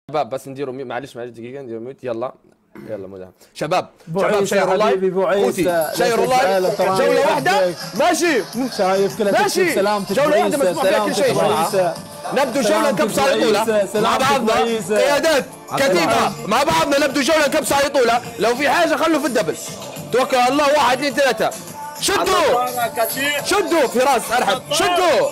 شباب بس نديروا مي... معلش معلش دقيقه نديروا ميوت يلا يلا مدام شباب شباب شيروا لايف خوتي شيروا لايف جوله واحده ماشي شايف كلها ماشي جوله واحده مسموح فيها كل شيء نبدو جوله نكبس على طولها مع بعضنا قيادات كتيبه مع بعضنا نبدو جوله نكبس على طولها لو في حاجه خلوا في الدبل توكل على الله واحد اثنين ثلاثه شدوا شدوا فراس ارحب شدوا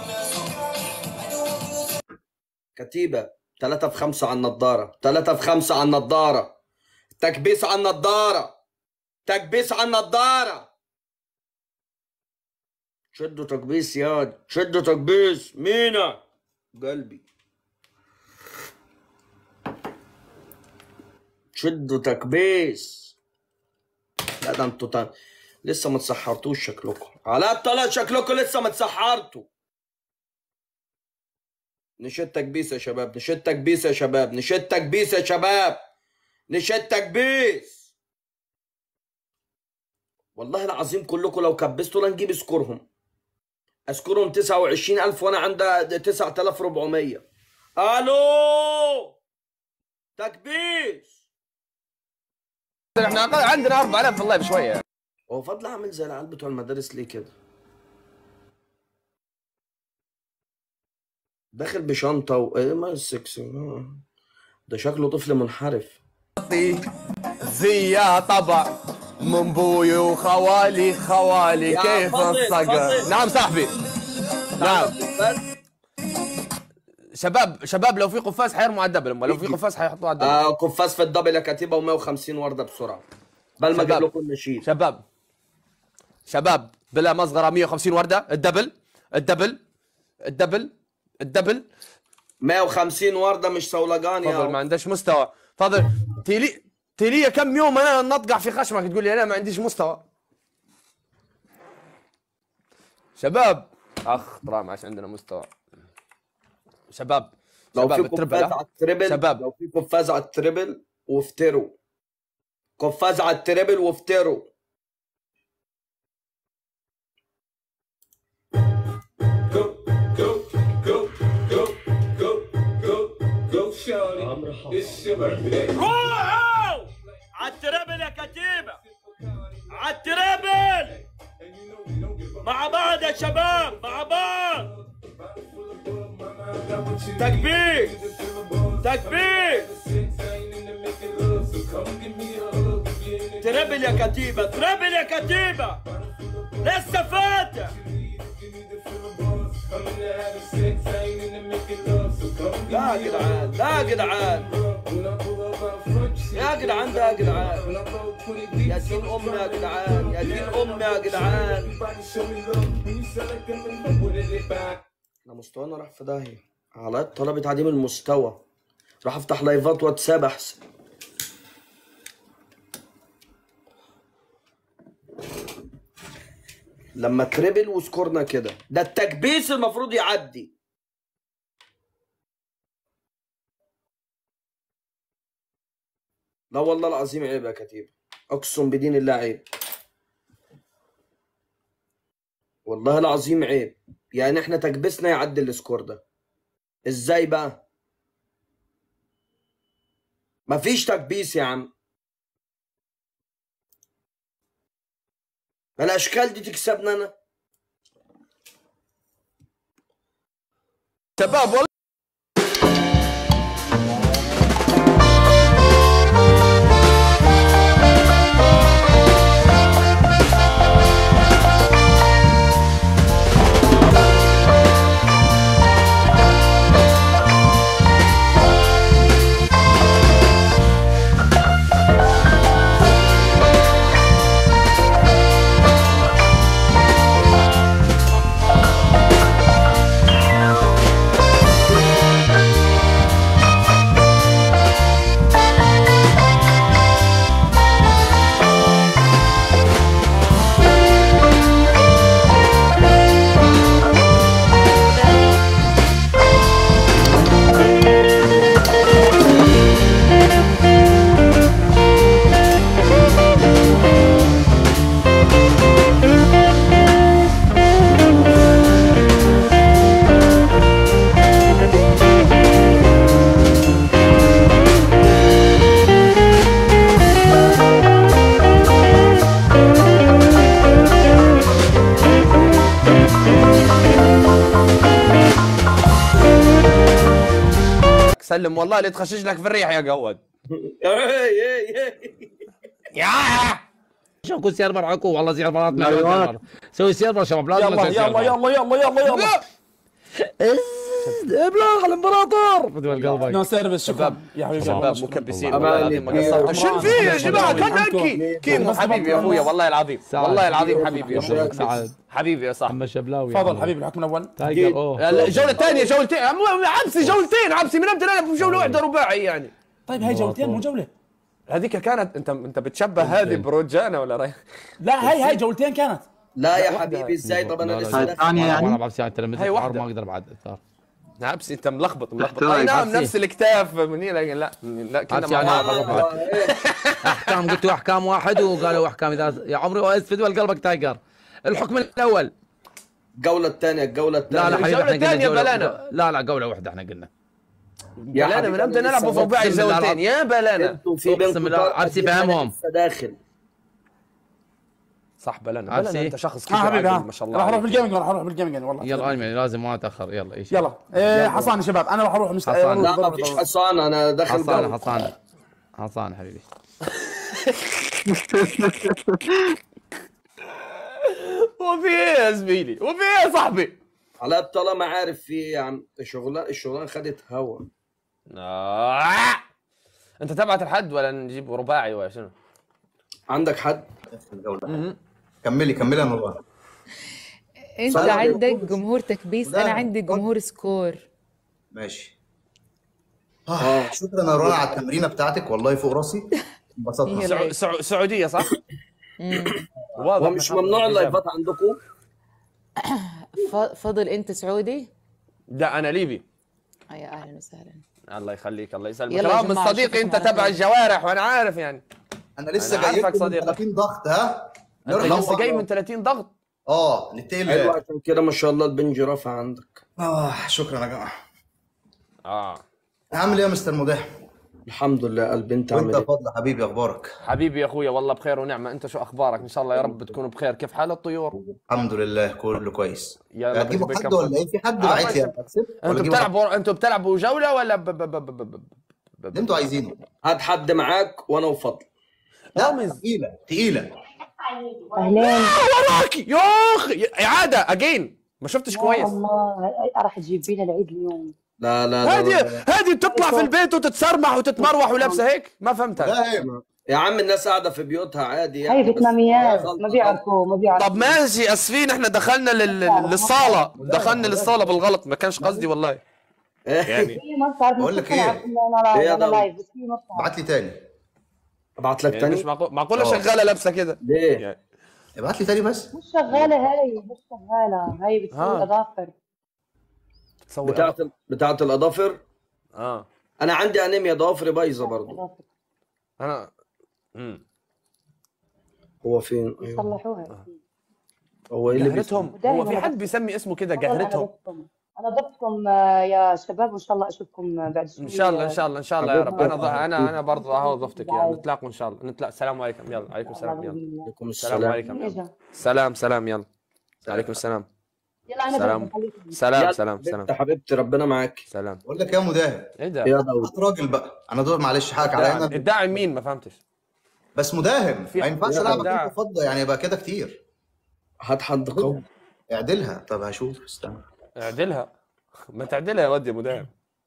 كتيبة ثلاثة في خمسة على النضارة ثلاثة في خمسة على النضارة تكبيس على النضارة تكبيس على النضارة شدوا تكبيس ياد شدوا تكبيس مينا قلبي شدوا تكبيس لا ده انتوا تا- لسه ما تسحرتوش شكلكم على الطلاق شكلكم لسه ما تسحرتوا نشد تكبيس يا شباب نشد تكبيس يا شباب نشد تكبيس يا شباب نشد تكبيس والله العظيم كلكم لو كبستوا لنجيب سكورهم اسكورهم 29000 وانا عندي 9400 الو تكبيس احنا أقل- عندنا 4000 في اللايف شويه هو فضل اعمل زي العيال بتوع المدارس ليه كده داخل بشنطه و ايه ما السكس آه. ده شكله طفل منحرف زي طبع من بوي وخوالي خوالي يا كيف فضل، الصقر فضل. نعم صاحبي نعم بس شباب شباب لو في قفاز حيرموا على الدبل أما لو في قفاز حيحطوه على الدبل آه قفاز في الدبل يا كتيبه و150 ورده بسرعه بل ما اجيب شباب. لكم النشيد شباب شباب بلا مصغره 150 ورده الدبل الدبل الدبل الدبل 150 ورده مش صولجان فضل ما يا عندهش مستوى فضل تيلي تيلي كم يوم انا نطقع في خشمك تقول لي انا ما عنديش مستوى شباب اخ طلع ما عادش عندنا مستوى شباب لو شباب في التربل قفاز ها؟ على التربل شباب. لو في قفاز على التربل وافتروا قفاز على التربل وافتروا go, go, go, go, go, go, go, shorty. It's your birthday. روحوا على التربل يا كتيبه على التربل مع بعض يا شباب مع بعض تكبير تكبير تربل يا كتيبه تربل يا كتيبه لسه فاتح لا يا جدعان لا يا جدعان يا جدعان ده يا جدعان يا دين امي يا جدعان يا دين امي يا جدعان انا مستوانا راح في داهيه على طلبت عديم المستوى راح افتح لايفات واتساب احسن لما تريبل وسكورنا كده ده التكبيس المفروض يعدي لا والله العظيم عيب يا كتيب اقسم بدين الله عيب والله العظيم عيب يعني احنا تكبسنا يعدي السكور ده ازاي بقى مفيش تكبيس يا عم الاشكال دي تكسبنا انا شباب والله سلم والله اللي تخشش لك في الريح يا قود يا شوف كل سيرفر عكو والله سيرفرات معلومات سوي سيرفر شباب لازم يلا نسوي يلا سيرفر. يلا يلا يلا يلا ابلغ الامبراطور بدون قلبك نو سيرفيس شكرا يا حبيبي شباب شكراً. مكبسين أمان والله العظيم ما كبير. قصرتوا شنو في يا جماعه كان عنكم. هنكي كيمو حبيبي يا اخويا والله العظيم سعد. والله العظيم حبيبي يا اخويا سعد حبيبي يا صاحبي محمد شبلاوي تفضل حبيبي الحكم الاول تايجر اوه الجوله الثانيه جولتين عم- عبسي جولتين عبسي من امتى نلعب بجوله واحده رباعي يعني طيب هاي جولتين مو جوله هذيك كانت انت انت بتشبه هذه بروجانا ولا رايح لا هاي هاي جولتين كانت لا يا حبيبي ازاي طب انا لسه داخل. الثانية وانا يعني بعرف ساعه تلميذ هاي الحوار واحدة. ما اقدر بعد اثار عبسي انت ملخبط ملخبط احتراق، اي نعم عبسي. نفس الكتاف منير لكن لا لا كنا عبسي مع يعني بعض. أعرف. احكام قلت احكام واحد وقالوا احكام اذا يا عمري واس فدوى قلبك تايجر الحكم الاول الجولة الثانية الجولة لا لا الثانية حبيبي احنا الجولة قلنا الثانية جولة بلانا. لا لا جوله واحده احنا قلنا يا بلانا حبيبي من امتى أنا نلعب لسه رباعي أقسم بالله جولتين يا بلانا انتوا في أقسم بينكم بالله، طارق عبسي أنا فهمهم. لسه داخل صح بلانا عبسي. بلانا انت شخص ها كبير حبيبي عاقل ها ما شاء الله راح اروح عليك. بالجيمنج راح اروح بالجيمنج يعني والله يلا انمي لازم ما اتاخر يلا ايش يلا إيه حصان يا شباب انا راح اروح مست... حصان. لا ما فيش حصان انا داخل حصان جولة. حصان حصان حبيبي وفي ايه يا زميلي وفي ايه يا صاحبي على طالما عارف في ايه يا عم الشغلان الشغلان خدت هوا آه. انت تبعت الحد ولا نجيب رباعي ولا شنو؟ عندك حد كملي كملي انا والله انت صلاح عندك جمهور تكبيس لا، انا عندي جمهور سكور ماشي آه. شكرا يا رونا على التمرينه بتاعتك والله فوق راسي انبسطت هي سعو... لايف. سعو... سعوديه صح؟ واضح هو مش محمد ممنوع الإجابة. اللايفات عندكم ف- فضل انت سعودي لا انا ليبي آه يا اهلا وسهلا الله يخليك الله يسلمك يلا يا رغم جماعة، صديقي أشوفكم انت على تبع خير. الجوارح وانا عارف يعني انا لسه أنا جاي عارفك لكم من صديقي. 30 ضغط ها انت نرفع لسه جاي بعض. من 30 ضغط اه نتقل ايوه عشان كده ما شاء الله البنج رافع عندك اه شكرا يا جماعه اه عامل ايه يا مستر مداح الحمد لله قلبي انت وانت عامل يا ايه فضل حبيبي اخبارك حبيبي يا اخويا والله بخير ونعمه انت شو اخبارك ان شاء الله يا رب تكونوا بخير كيف حال الطيور الحمد لله كله كويس يلا هتجيبوا بك- حد بك- ولا ايه في حد آه، باعت ماشي. لي اكسب ولا انتوا تجيبوا حد؟ بتلعبوا انتوا بتلعبوا جوله ولا ب... ب... ب... ب... ب... ب... ب... اللي انتوا عايزينه هات حد معاك وانا وفضل لا رامز. تقيله تقيله اهلين وراكي يا اخي اعاده اجين ما شفتش كويس الله راح تجيبي لها العيد اليوم لا لا لا, لا, هذه لا. هذه تطلع في البيت وتتسرمح وتتمروح ولابسه هيك ما فهمتها لا ايه يا عم الناس قاعده في بيوتها عادي هاي بس- فيتناميات غلطة. ما بيعرفوا ما بيعرفوا طب ماشي اسفين احنا دخلنا لل... للصاله دخلنا للصاله بالغلط ما كانش قصدي والله يعني في ما بتعرف بقول لك إيه؟ انا إيه يا لايف انا ضوء؟ لايف بس في ما بتعرف ابعت لي تاني ابعت لك يعني مش تاني معقول معقوله آه. شغاله لابسه كده ليه يعني ابعت لي تاني بس مش شغاله هاي مش شغاله هاي ها. بتسوي اظافر تسوي بتاعت بتاعت الاظافر اه انا عندي انيميا ضوافري بايظه برضه أظافر. انا امم هو فين ايوه يصلحوها هو ايه اللي قهرتهم بيسمع؟ هو في دايماً حد بس- بيسمي اسمه كده والله أنا قهرتهم ضفتكم. انا ضفتكم آه، يا شباب وان شاء الله اشوفكم بعد شوي ان شاء الله ان شاء الله ان شاء الله يا رب انا ض- انا انا برضه اهو ضفتك يعني نتلاقوا ان شاء الله نتلاقى السلام عليكم يلا عليكم السلام يلا عليكم السلام السلام عليكم يلا. اجا سلام سلام يلا عليكم السلام يلا انا سلام. بدي خليكم. سلام يا سلام بنت سلام حبيبتي ربنا معاك سلام بقول لك يا مداهب ايه ده يا داود هات راجل بقى انا دول معلش حقك عليا الداعم انا الداعم مين ما فهمتش بس مداهم في- ما ينفعش يا العبك داعم. انت فضه يعني يبقى كده كتير هات حد قوي اعدلها طب هشوف استنى اعدلها ما تعدلها يا ود يا مدام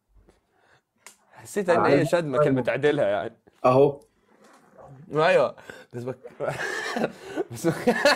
حسيت ان هي شدمه كلمه اعدلها يعني اهو ايوه بس بك... بس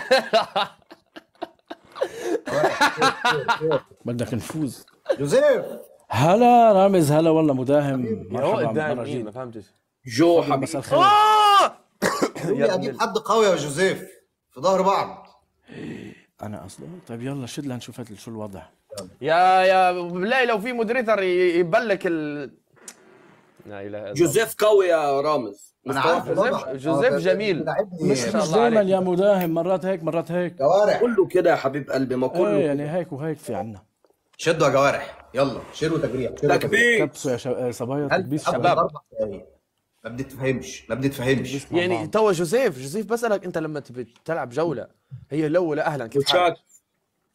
بدك نفوز جوزيف هلا رامز هلا والله مداهم يا هو مرحبا الداعم مرة مين ما جديد فهمتش جو مساء حبيبي الخير اه قول لي اجيب حد قوي يا جوزيف في ظهر بعض انا اصلا طيب يلا شد لنشوف هات شو الوضع يا يا بالله لو في مودريتر ي- يبلك ال لا اله الا الله جوزيف قوي يا رامز انا عارف جوزيف- طبعا. جوزيف آه، جميل. بيلعبني مش شاء مش الله دائما عليك. يا مداهم مرات هيك مرات هيك جوارح كله كده يا حبيب قلبي ما كله ايه كده. يعني هيك وهيك في عنا شدوا يا جوارح يلا شيلوا تجريح شيلوا تجريح. تكبير كبسوا يا شب... آه، صبايا هل تكبيس قبل شباب اربع دقايق ما بتتفهمش ما بتتفهمش مع يعني بعض. تو جوزيف جوزيف بسألك انت لما تبي تلعب جولة هي الاولى اهلا كيف حالك؟ وشاك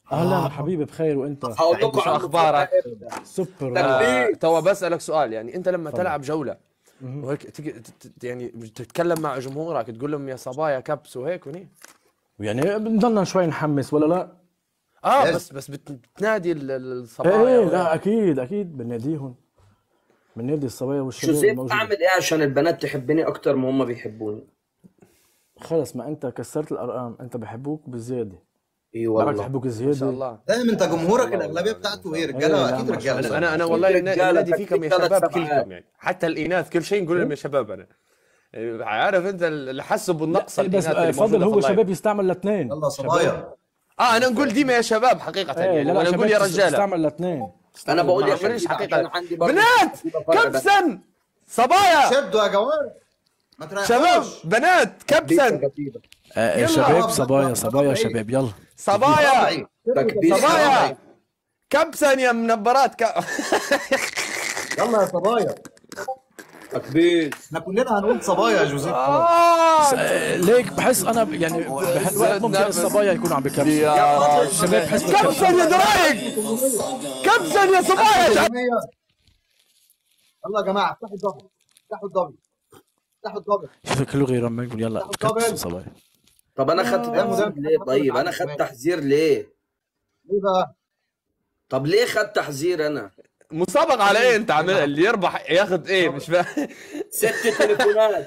اهلا حبيبي بخير وانت هقول لكم شو عن اخبارك سوبر آه، توا بسالك سؤال يعني انت لما تلعب جوله وهيك تيجي ت- ت- يعني تتكلم مع جمهورك تقول لهم يا صبايا كبس وهيك وني يعني بنضلنا شوي نحمس ولا لا؟ اه لازم. بس بس بت- بتنادي ال- ال- ايه الصبايا ايه وهيك. لا اكيد اكيد بنناديهم بننادي الصبايا والشباب جوزيف الموجودين. اعمل ايه عشان البنات تحبني اكتر ما هم بيحبوني خلص ما انت كسرت الارقام انت بحبوك بزياده اي بعرف والله بحبوك ما شاء زياده الله دايما انت جمهورك الاغلبيه بتاعته ايه إيه، رجاله لا، اكيد ما شاء رجاله انا انا انا والله رجالة نا- نادي تكفيك فيكم يا ثلاث شباب سبعات. كلكم يعني حتى الاناث كل شيء نقول لهم يا شباب انا يعني عارف انت اللي حسوا بالنقص بس الإناث آه، اللي فضل موجودة هو في اللايف. شباب يستعمل الاثنين يلا صبايا اه انا نقول ديما يا شباب حقيقه ايه يعني لا لا وانا اقول يا شباب رجاله تستعمل الاثنين انا بقول ما يا عمريش شباب حقيقه عشان عندي برضه بنات فرق بس. كبسا صبايا شدوا يا جوار ما تريحوش شباب بنات كبسا كتيبة. آه يلا. شباب صبايا صبايا شباب يلا صبايا طبيعي. تكبيس صبايا طبيعي. كبسا يا منبرات ك... يلا يا صبايا تكبيس احنا كلنا هنقول صبايا يا جوزيف آه. آه، ليك بحس انا ب- يعني بهالوقت ممكن الصبايا يكونوا عم بكبسوا يا الشباب بحس كبسا بكبسوا يا درايق كبسا يا صبايا يلا يا جماعه افتحوا الدبل افتحوا الدبل افتحوا الدبل شوف كله غير ما يقول يلا طب- كبسوا صبايا طب انا خدت تحذير ليه طيب انا خدت تحذير ليه ليه بقى؟ طب ليه خدت تحذير انا مسابق على ايه انت عاملها اللي يربح ياخذ ايه مش فاهم ست تليفونات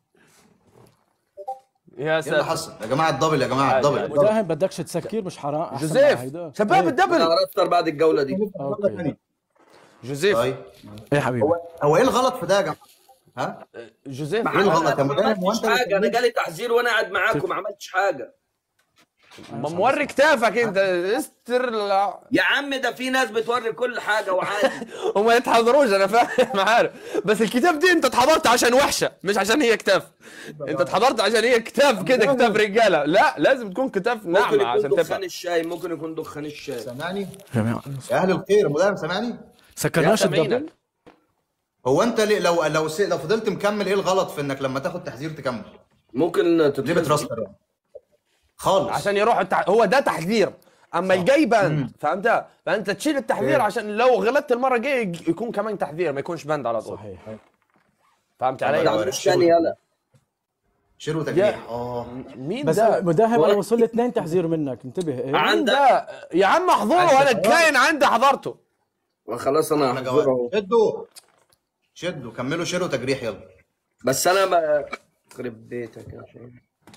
يا ايه اللي ساتر حصل يا جماعه الدبل يا جماعه عادي، الدبل عادي. الدبل. مداهم بدكش تسكر مش حرام أحسن مع جوزيف هيدا. شباب إيه. الدبل انا ارستر بعد الجوله دي اوكي جوزيف طيب ايه حبيبي هو هو ايه الغلط في ده يا جماعه؟ ها؟ جوزيف ايه الغلط يا ما مدام هو عملتش انت حاجه انا اللي جالي تحذير وانا قاعد معاكم ما عملتش حاجه ما موري كتافك انت استر لا. يا عم ده في ناس بتوري كل حاجه وعادي وما يتحضروش انا فاهم عارف بس الكتاب دي انت اتحضرت عشان وحشه مش عشان هي كتاف انت اتحضرت عشان هي كتاف كده كتاف رجاله لا لازم تكون كتاف ممكن ناعمه يكون عشان دخان تفهم الشاي ممكن يكون دخان الشاي سامعني؟ جماعة يا اهل الخير مدام سامعني؟ سكرناش يا سامعينك. الدبل هو انت ليه لو لو س- لو فضلت مكمل ايه الغلط في انك لما تاخد تحذير تكمل؟ ممكن ليه تترسل بتراستر يعني؟ خالص عشان يروح التح... هو ده تحذير اما الجاي بند فهمتها فانت تشيل التحذير إيه. عشان لو غلطت المره الجايه يج- يكون كمان تحذير ما يكونش بند على طول صحيح فهمت ما علي تعملوش تاني يلا شير وتجريح اه مين بس ده مداهم انا وصل لي اثنين تحذير منك انتبه ايه مين عندك ده يا عم احضره انا كاين عندي حضرته خلاص انا انا هحضره جواد شدوا شدوا كملوا شير وتجريح يلا بس انا ما يخرب بيتك يا شيخ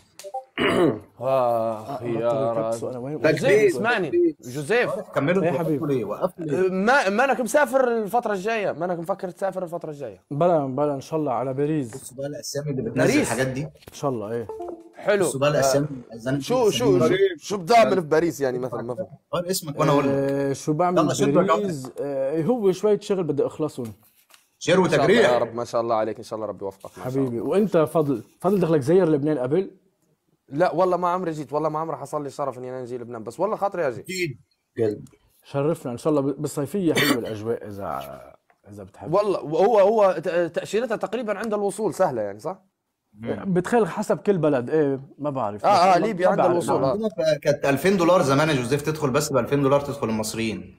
اخ يا كبسوا راجل انا وين تكبير. جوزيف اسمعني جوزيف كملوا إيه انتوا حبيبي؟ وقفتوا ليه وقفتوا ليه؟ ما مانك مسافر الفترة الجاية مانك مفكر تسافر الفترة الجاية بلا بلا ان شاء الله على باريس بصوا بقى الاسامي اللي بتنزل باريس. الحاجات دي ان شاء الله ايه حلو بصوا بقى الاسامي الأذان- شو شو شو, شو بتعمل في باريس يعني مثلا مثلا قول اسمك وانا اقول لك آه شو بعمل يلا شدوا يا باريس آه هو شوية شغل بدي اخلصهم شير ما شاء الله يا وتجريح رب ما شاء الله عليك ان شاء الله ربي يوفقك ما شاء الله. حبيبي وانت فضل فضل دخلك زير لبنان قبل لا والله ما عمري جيت والله ما عمري حصل لي شرف اني انا اجي لبنان بس والله خاطري اجي اكيد قلب شرفنا ان شاء الله بالصيفيه حلوه الاجواء اذا اذا بتحب والله هو هو ت- تاشيرتها تقريبا عند الوصول سهله يعني صح؟ بتخيل حسب كل بلد ايه ما بعرف آه، آه، بس ما- ليبيا ما عند بعرف. الوصول، آه. عندنا ف- كانت 2000 دولار زمان يا جوزيف تدخل بس ب 2000 دولار تدخل المصريين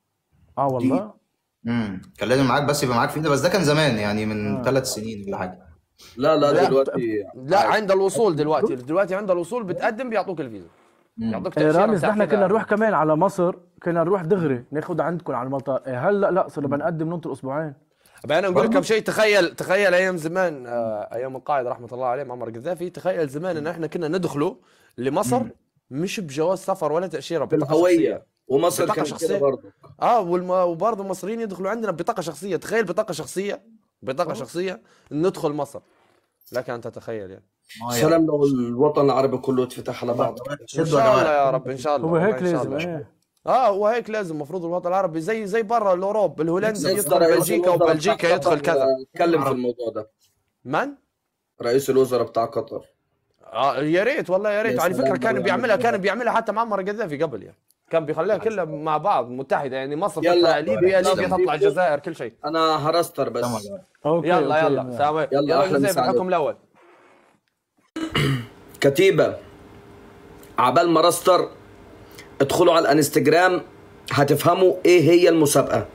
اه والله امم كان لازم معاك بس يبقى معاك في ايدك بس ده كان زمان يعني من ثلاث سنين ولا حاجه لا لا لا، دلوقتي لا عند الوصول دلوقتي دلوقتي عند الوصول بتقدم بيعطوك الفيزا يعطوك إيه تاشيره رامز نحن مسافرة. كنا نروح كمان على مصر كنا نروح دغري ناخذ عندكم على المطار إيه هلا لا صرنا بنقدم ننطر اسبوعين بقى انا اقول لك كم شيء تخيل تخيل ايام زمان آه، ايام القائد رحمه الله عليه معمر القذافي تخيل زمان ان احنا كنا ندخلوا لمصر مش بجواز سفر ولا تاشيره بطاقه بالهويه شخصيه ومصر بطاقة كانت شخصية. كده برضه اه والم... وبرضه المصريين يدخلوا عندنا بطاقه شخصيه تخيل بطاقه شخصيه بطاقه شخصيه ندخل مصر لك ان تتخيل يعني آه، يا سلام لو الوطن العربي كله اتفتح على بعض ان شدوا شاء يا الله جماعه يا رب ان شاء الله هو والله هيك إن شاء لازم الله. ايه اه هو هيك لازم المفروض الوطن العربي زي زي برا الاوروب الهولندي رئيس يدخل الوزراء بلجيكا بتاع وبلجيكا قطر يدخل كذا اتكلم في الموضوع ده من؟ رئيس الوزراء بتاع قطر آه يا ريت والله يا ريت يا على فكره سلام كان والله بيعملها يعمل كان بيعملها حتى معمر القذافي قبل يعني كان بيخليها كلها مع بعض متحده يعني مصر يلا. تطلع ليبيا يلا. ليبيا تطلع الجزائر كل شيء انا هرستر بس سلام عليكم. اوكي يلا أوكي. يلا سلام عليكم. يلا، يلا أحلى جوزيف مسا عليك. الحكم الاول كتيبة عبال ما رستر ادخلوا على الانستجرام هتفهموا ايه هي المسابقه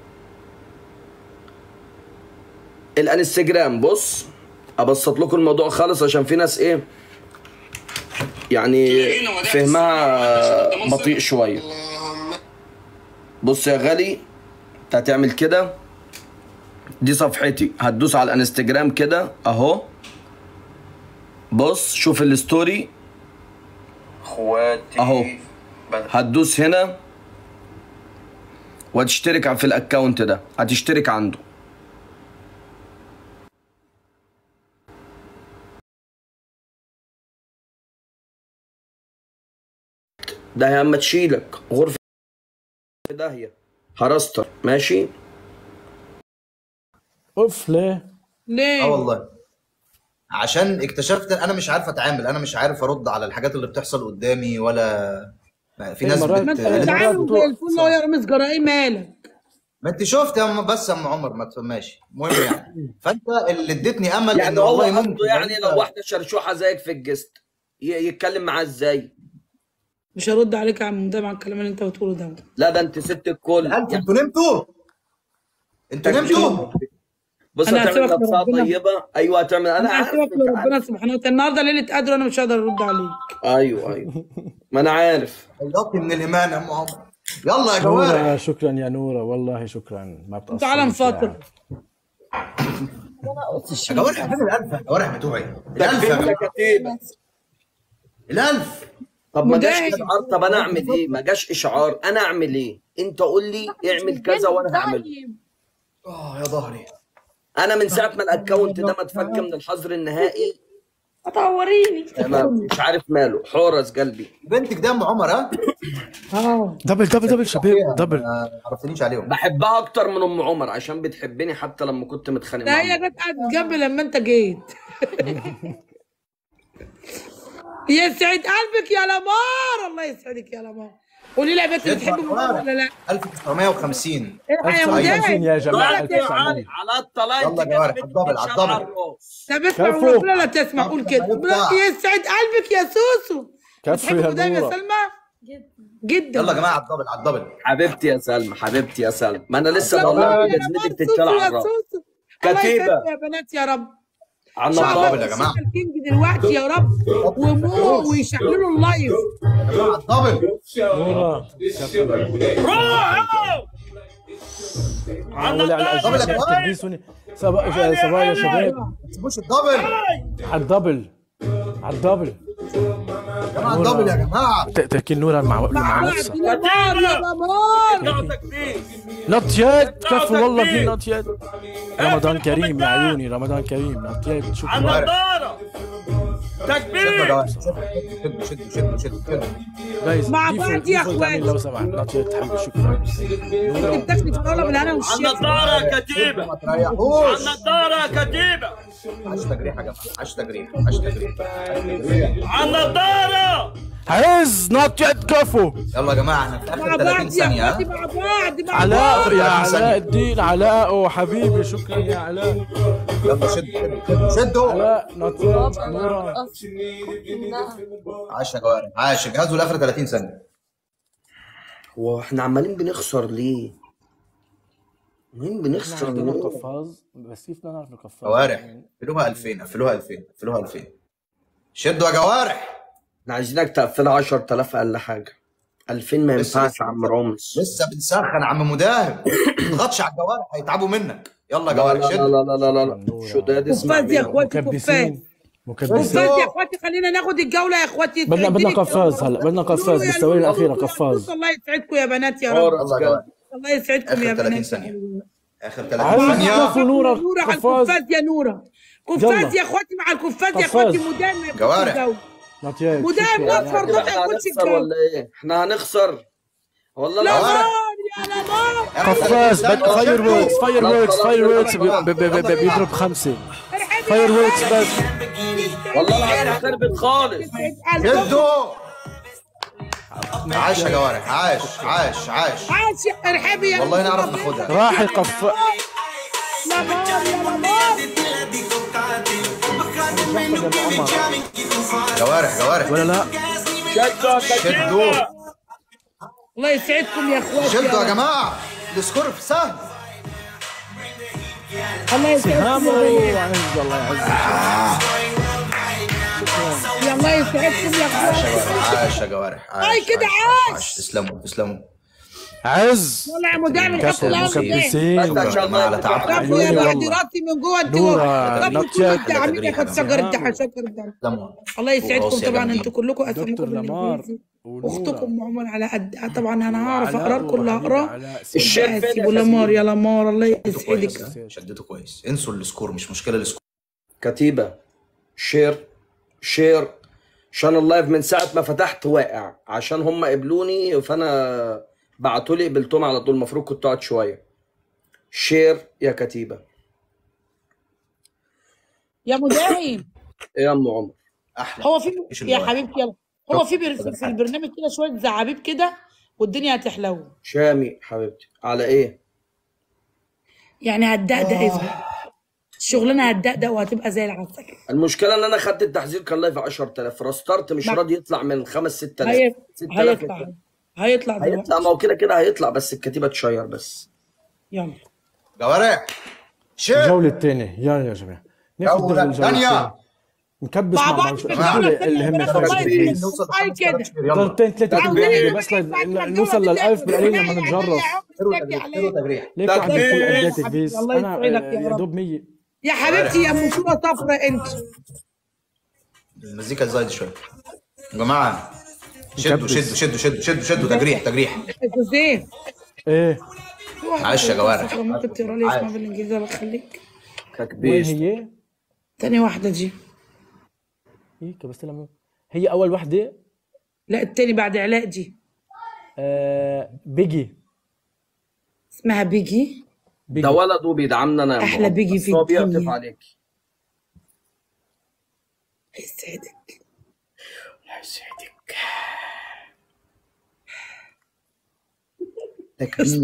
الانستجرام بص ابسط لكم الموضوع خالص عشان في ناس ايه يعني فهمها بطيء شويه بص يا غالي انت هتعمل كده دي صفحتي هتدوس على الانستجرام كده اهو بص شوف الستوري اخواتي اهو هتدوس هنا وهتشترك في الاكونت ده هتشترك عنده ده يا اما تشيلك غرفة داهية هرستر ماشي اوف ليه؟ اه ليه؟ والله عشان اكتشفت انا مش عارف اتعامل انا مش عارف ارد على الحاجات اللي بتحصل قدامي ولا ما في ناس مرات- ما بت... انت مرات بتعامل بتوع- زي الفل اهو يا رامز جرائم مالك ما انت شفت يا ام بس يا ام عمر ما ت- ماشي المهم يعني فانت اللي اديتني امل يعني ان هو والله قصده ممكن يعني انت- لو واحدة شرشوحة زيك في الجست ي- يتكلم معاه ازاي مش هرد عليك يا عم ده مع الكلام اللي انت بتقوله ده لا ده انت ست الكل الألف انتوا نمتوا انتوا نمتوا بص أنا هتعمل هسيبك نفسها لربنا. طيبة ايوه هتعمل انا انا عارف هسيبك لربنا سبحانه وتعالى النهارده ليله قدر وانا مش هقدر ارد عليك ايوه ايوه ما انا عارف خلصتي من الايمان يا ام عمر يلا يا نورة جوارح شكرا يا نورة والله شكرا ما بتقصر انت عالم فاطر يا جوارح فين الالف يا جوارح بتوعي الالف يا فين جماعة. كتيبة الالف طب ما جاش مجاهد. اشعار طب انا اعمل ايه ما جاش اشعار انا اعمل ايه انت قول لي اعمل كذا وانا هعمله اه يا ظهري انا من ساعه ما الاكونت ده ما اتفك من الحظر النهائي هتعوريني انا مش عارف ماله حورس قلبي بنتك ده ام عمر ها اه دبل دبل دبل شباب دبل ما عرفتنيش عليهم بحبها اكتر من ام عمر عشان بتحبني حتى لما كنت متخانق ده هي معاها جت قعدت جنبي لما انت جيت يسعد قلبك يا لمار الله يسعدك يا لمار قولي لي يا بنت بتحبي ماما ولا لا؟ 1950 الحق يا 1950 مجاهد يا جماعة ضغط يا 1900 علي على الطلاق يلا انت يا كده جوارح، بنت الدبل، على بتشال الدبل. الراس طب اسمع كفو. ربنا لا تسمع قول كده بتاع. يسعد قلبك يا سوسو كفو بتحبي يا مدام يا نورة. سلمى؟ جدا يلا يا جماعه على الدبل على الدبل حبيبتي يا سلمى حبيبتي يا سلمى ما انا لسه يا بقول لها رب، يا جزمتي رب، بتتشال سوسو على يا الراس سوسو الله كتيبة. يسعدكم يا بنات يا رب على شعب النضاره الدبل يا جماعة. الكينج دلوقتي يا رب ومو ويشعلوا اللايف على الدبل نورة أولي على دبل يا الأجهزة جماعة. تلبسوني صباح صباح يا شباب ما تسيبوش الدبل على الدبل على الدبل يا جماعه الدبل يا جماعه ت- تركين نورة مع مع مع نفسها بعض يا نار يا دمار نوت يت كفو والله في نوت يت رمضان كريم يا عيوني رمضان كريم نوت يت شكرا شدوا يا جماعه شدوا شدوا شدوا شدوا شدوا جايز مع ديفو- بعض يا ديفو تعمل اخوات. لو سمحت نوت يت حبيبي شكرا انت بتاكلي فراوله بالهنا والشفا النضاره كتيبه ما تريحوش النضاره كتيبه عاش تجريح يا جماعه عاش تجريح عاش تجريح على النضاره عز نوت يت كفو يلا يا جماعه احنا في مع اخر 30 بعض يا ثانيه اخواتي ها مع بعض مع علاء بعض يا 30 ثانية. علاء الدين علاء وحبيبي شكرا يا علاء يلا شدوا شدوا شدوا علاء نوت يت نورة عاش يا جوارح عاش جهزوا لاخر 30 ثانيه هو احنا عمالين بنخسر ليه؟ مين بنخسر عندنا ليه؟ القفاز بس كيف بدنا نعرف القفاز جوارح قفلوها 2000 قفلوها 2000 قفلوها 2000 شدوا يا جوارح احنا عايزينك تقفلها 10000 اقل حاجه 2000 ما لسه- ينفعش يا عم رامز لسه بنسخن عم مداهم ما تضغطش على الجوارح هيتعبوا منك يلا يا لا جوارح لا شد لا لا لا لا لا شو ده ده اسمع قفاز يا مين؟ اخواتي قفاز مكبسين مكبسين قفاز يا اخواتي خلينا ناخد الجوله يا اخواتي بدنا بدنا اديني قفاز هلا بدنا قفاز بالثواني الاخيره قفاز الله يسعدكم يا بنات يا رب حورس يلا يا قلبي. جوارح الله يسعدكم اخر يا 30 بنات ثانيه اخر 30 عايز ثانيه كفو نورة نورة على قفاز القفاز يا نورة قفاز يلا. يا اخواتي مع القفاز يا قفاز. اخواتي مدام ما ياخدش جوارح. الجولة. نوت يت مدام شكرا اصفر كده ده ما احنا ياخدش هنخسر الجولة ولا ايه؟ احنا هنخسر والله لا العظيم نار يا لمار قفاز بد فاير ووركس فاير ووركس فاير ووركس بيضرب خمسه فاير ووركس بس والله العظيم خربت خالص شدوا عاش يا جوارح عاش عاش عاش عاش يا ارحبي يا والله نعرف ناخدها راح يقف لمار يا لمار جوارح جوارح ولا لا شدوا شدوا الله يسعدكم يا اخواتي شدوا يا رب. جماعه السكور سهل الله يسعدكم سهام يا بنات. وعز الله يعزك يا الله يسعدكم يا اخواتي عاش يا جوارح عاش هاي كده عاش. تسلموا تسلموا عز والله يا مدام الحق الله مكبسين بس عشان ما على تعب كفو يا عيوني بعد والله. راسي من جوه انت نورة، كفو نوت كل يد. الدعم ياخد شجر الدعم شجر الدعم تسلموا الله يسعدكم وراسي يا طبعا جميل. انتوا كلكم اساميكم دكتور لمار بالانجليزي ونورة. واختكم عمر على قد طبعا انا هعرف وعلاء اقرا كل وحبيبي هقرا علاء. الشيف فين يا ولمار يا لمار الله شدتوا كويس يسعدك ها؟ شدتوا كويس انسوا السكور مش مشكله السكور كتيبة شير شير عشان اللايف من ساعة ما فتحت واقع عشان هم قبلوني فانا بعتوا لي قبلتهم على طول المفروض كنت اقعد شوية شير يا كتيبة يا مداهم ايه يا ام عمر احلى هو في إيش يا اللي حبيبتي يلا هو في بر- في البرنامج كده شويه زعابيب كده والدنيا هتحلو شامي حبيبتي على ايه يعني هتدقدق اسمه الشغلانه هتدقدق وهتبقى زي العسل المشكلة ان انا خدت التحذير كان لايف 10000 رستارت مش ما- راضي يطلع من 5 6000 هي... 6000 هيطلع هيطلع دلوقتي هيطلع ما هو كده كده هيطلع بس الكتيبة تشير بس يلا جوارح شير الجولة الثانية يلا يا جماعة ناخد جولة الجولة ثانية. الثانية. نكبس مع مع بعض بعض في شو الجولة الجولة اللي هم الثانية فيها والله تكبيس. نوصل هاي لخمسة كده شير يلا ضربتين ثلاثة عاوزين بالباقي نبقى بس بعد ما ل- نوصل الجولة للألف تتاكل. بالقليل بالله لما عليك نتجرب يا عمر شيروا اتكي تجريح شيروا عليك تجريح ليك واحد تكبيس. في أداة حبيبي، تكبيس الله أنا يسعدك يا يا رب. دوب 100 يا حبيبتي يا ام صوره صفرا انت المزيكا زايد شويه يا جماعه شدوا نكبس. شدوا شدوا شدوا شدوا شدوا تجريح تجريح حسين إيه عاش يا جوارح. ممكن تقرا لي عاش. اسمها بالانجليزي الله يخليك وين تكبيس هي؟ تاني واحده دي هي كبست لها مو- هي أول وحدة لا التاني بعد علاء دي آه بيجي اسمها بيجي بيجي ده ولد وبيدعمنا انا يا أحلى أم بيجي بس في هو بيعطف الدنيا. عليك يسعدك الله يسعدك تكبيس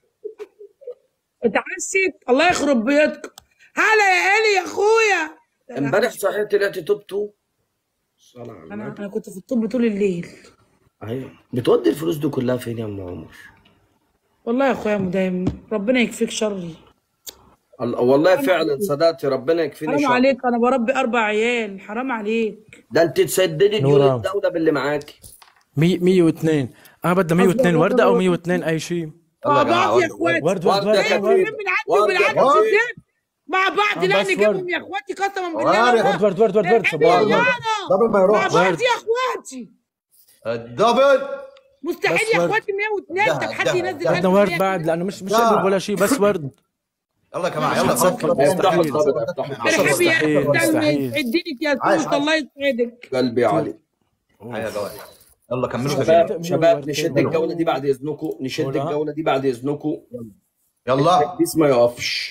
اتعشت الله يخرب بيوتكم هلا يا الي يا اخويا امبارح صحيت طلعت توبتو صلاة على انا النبي انا كنت في الطب طول الليل ايوه بتودي الفلوس دي كلها فين يا ام عمر؟ والله يا اخويا مدايم ربنا يكفيك شري الله- والله فعلا صدقتي ربنا يكفيني حرام شر عليك انا بربي اربع عيال حرام عليك ده انت تسددي ديون نورا. الدوله باللي معاكي 100 102 أنا بدها 102 أصلاً وردة أو برضه- 102 أي شيء مع يلا يا جماعة، بعض يا ورد- اخواتي ورد ورد ورد يا ورد ايه كبير. من ورد من عندي ورد ومن يا عندي كبير. سداد مع بعض آه، لا بس نجيبهم ورد. يا اخواتي قسما ورد. بالله ورد ورد ورد ورد ورد الحبي يا صباح جانا دبل ما مع يروح بعض ورد. يا اخواتي الدبل مستحيل بس يا ورد. اخواتي 102 ده- طب حد ده- ينزل ده. بدنا ورد بعد لأنه مش مش لا. قلب ولا شيء بس ورد يلا يا جماعه مش يلا خلاص هتسكر، خلاص. مستحيل. الحبي يا مستحيل، استنى مستحيل. يسعدني يا عايش، سوس عايش. الله يسعدك قلبي يا علي هيا يا جوارح يلا كملوا شباب تجريح شباب نشد الجوله دي بعد اذنكم نشد ولا. الجوله دي بعد اذنكم يلا التكبيس ما يقفش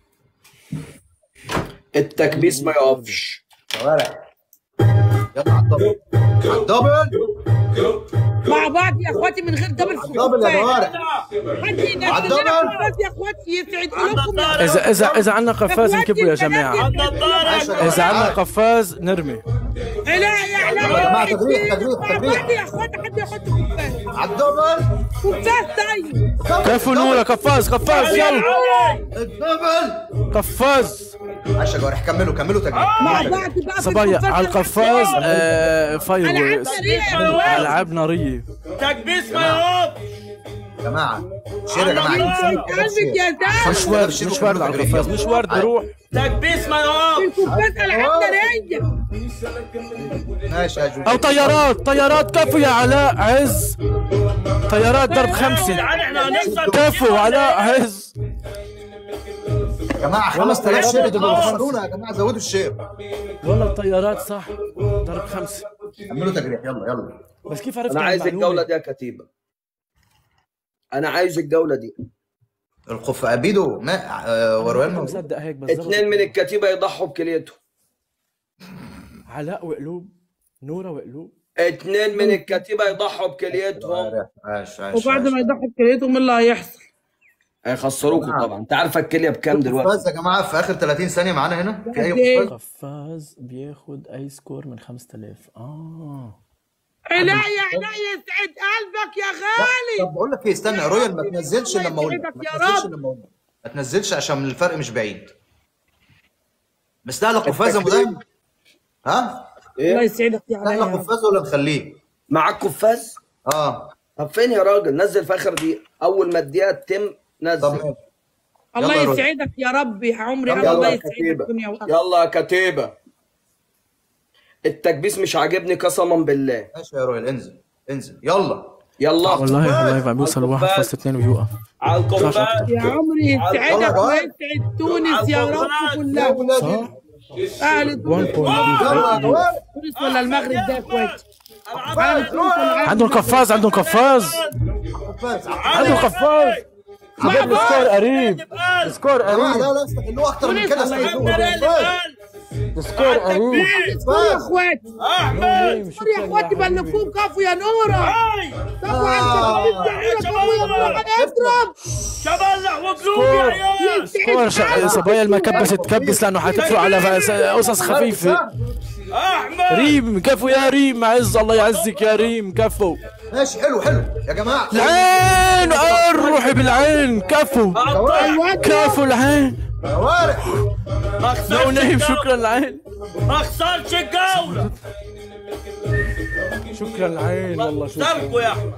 التكبيس ما يقفش جوارح يلا على الدبل على الدبل مع بعض يا اخواتي من غير دبل في الدبل يا الخفاف. جوارح حد ينزل لنا عالدبل. قفاز يا اخواتي يسعد قلوبكم يا إذا إذا إذا عندنا قفاز نكبه يا جماعة عاش يا إذا عندنا جماعة. قفاز نرمي لا يا يلا يا جماعة، تجريح، تجريح، مع تجريح. بعض يا اخواتي حد يحط قفاز على الدبل قفاز طيب كفو نورة قفاز قفاز يلا الدبل قفاز عاش يا جوارح كملوا كملوا تجريح مع بعض بقى في صبايا القفاز على القفاز آه فاير العاب ويس. سريع يا اخواتي ألعاب نارية تكبيس ما يقف يا جماعه شير يا جماعه يسعد قلبك يا دار مش ورد مش ورد على القفاز مش ورد روح تكبيس ما يقف القفاز العاب ناريه ماشي يا جوجو أو طيارات طيارات كفو يا علاء عز طيارات ضرب خمسة جدعان احنا هنخسر كفو علاء عز يا جماعه 5000 شير توصلونا يا جماعه زودوا الشير والله الطيارات صح ضرب خمسة كملوا تجريح يلا يلا بس كيف عرفت انا عن عايز المعلومة؟ الجوله دي يا كتيبه انا عايز الجوله دي الخف ابيدو ما آه، أنا وروان مصدق هيك بالضبط اتنين من الكتيبه يضحوا بكليتهم علاء وقلوب نورة وقلوب اتنين من الكتيبه يضحوا بكليتهم عاش عاش وبعد ما يضحك كليتهم ايه اللي هيحصل هيخسروكم طبعا انت عارفه الكليه بكام دلوقتي بس يا جماعه في اخر 30 ثانيه معانا هنا في قد اي إيه؟ قفاز قفاز بياخد أي سكور من 5000 آه عينيا عينيا يسعد قلبك يا غالي طب بقول لك ايه استنى يا رويال ما تنزلش الله لما اقول لك يسعدك ما يا تنزلش رب. لما اقول لك ما تنزلش عشان الفرق مش بعيد مستاهله قفازه مدام ها الله ايه يسعدك يا علي يا مستاهله رب. قفازه ولا نخليه معاك قفاز اه طب فين يا راجل نزل في اخر دقيقه اول ما الدقيقه تتم طب نزل ماشي الله يلا يا رد. يسعدك يا رب يا عمري يلا الله يلا يا يسعدك كتيبه الدنيا واخره يلا يا كتيبه التكبيس مش عاجبني قسما بالله ماشي يا رويال انزل انزل يلا يلا والله والله بقى بيوصل 1.2 ويوقف على القفاز يا عمري يلا يسعدك يا ويسعد تونس يا رب يا كلها ولادي اهل تونس 1.2 يلا يا رويال تونس ولا المغرب ده كويس اهل تونس ولا عندهم قفاز عندهم قفاز قفاز عندهم قفاز شباب السكور قريب السكور لا قريب لا لا استحلوه اكتر من كده استحلوه قفاز السكور قريب يا اخوات يا اخواتي بلفوهم كفو يا نوره كفو على التكبير كفو يا نوره هنضرب سكور ش- صبايا المكبس تكبس لانه حتدفع على ف- قصص خفيفه ريم كفو يا ريم عز الله يعزك يا ريم كفو ماشي حلو حلو يا جماعه العين آه، روحي بالعين كفو كفو العين جوارح لو نايم شكرا العين ما خسرش الجولة شكرا العين والله شكرا سالكوا يا احمد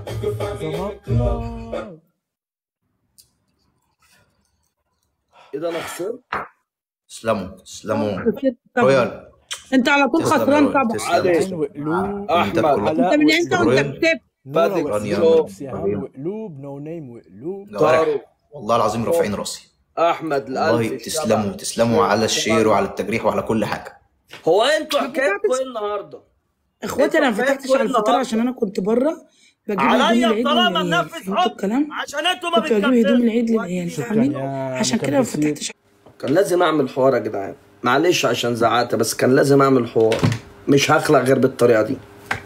ايه ده انا خسرت تسلموا تسلموا رويال انت على طول تسلم يا خسران رويال. طبعا تسلم عليك. تسلم. وقلوب انت احمد كلها انت من امتى وانت رويال. كسبت نورة فادك رانيا. وقلوب شو سهام وقلوب نو نيم وقلوب جوارح طارق والله العظيم رافعين راسي احمد والله الالف تسلموا تسلموا على الشير وعلى التجريح وعلى كل حاجه هو انتوا حكايتكم ايه النهارده؟ اخواتي انا ما فتحتش على الفطار عشان انا كنت بره بجيب هدوم عليا العيد طالما للعيال ننفذ فهمتوا حكم الكلام عشان انتوا ما كنت بجيب هدوم بتكفوش العيد للعيال فاهمين يا عشان كده ما مكبسين. فتحتش كان لازم اعمل حوار يا جدعان معلش عشان زعقت بس كان لازم اعمل حوار مش هخلق غير بالطريقه دي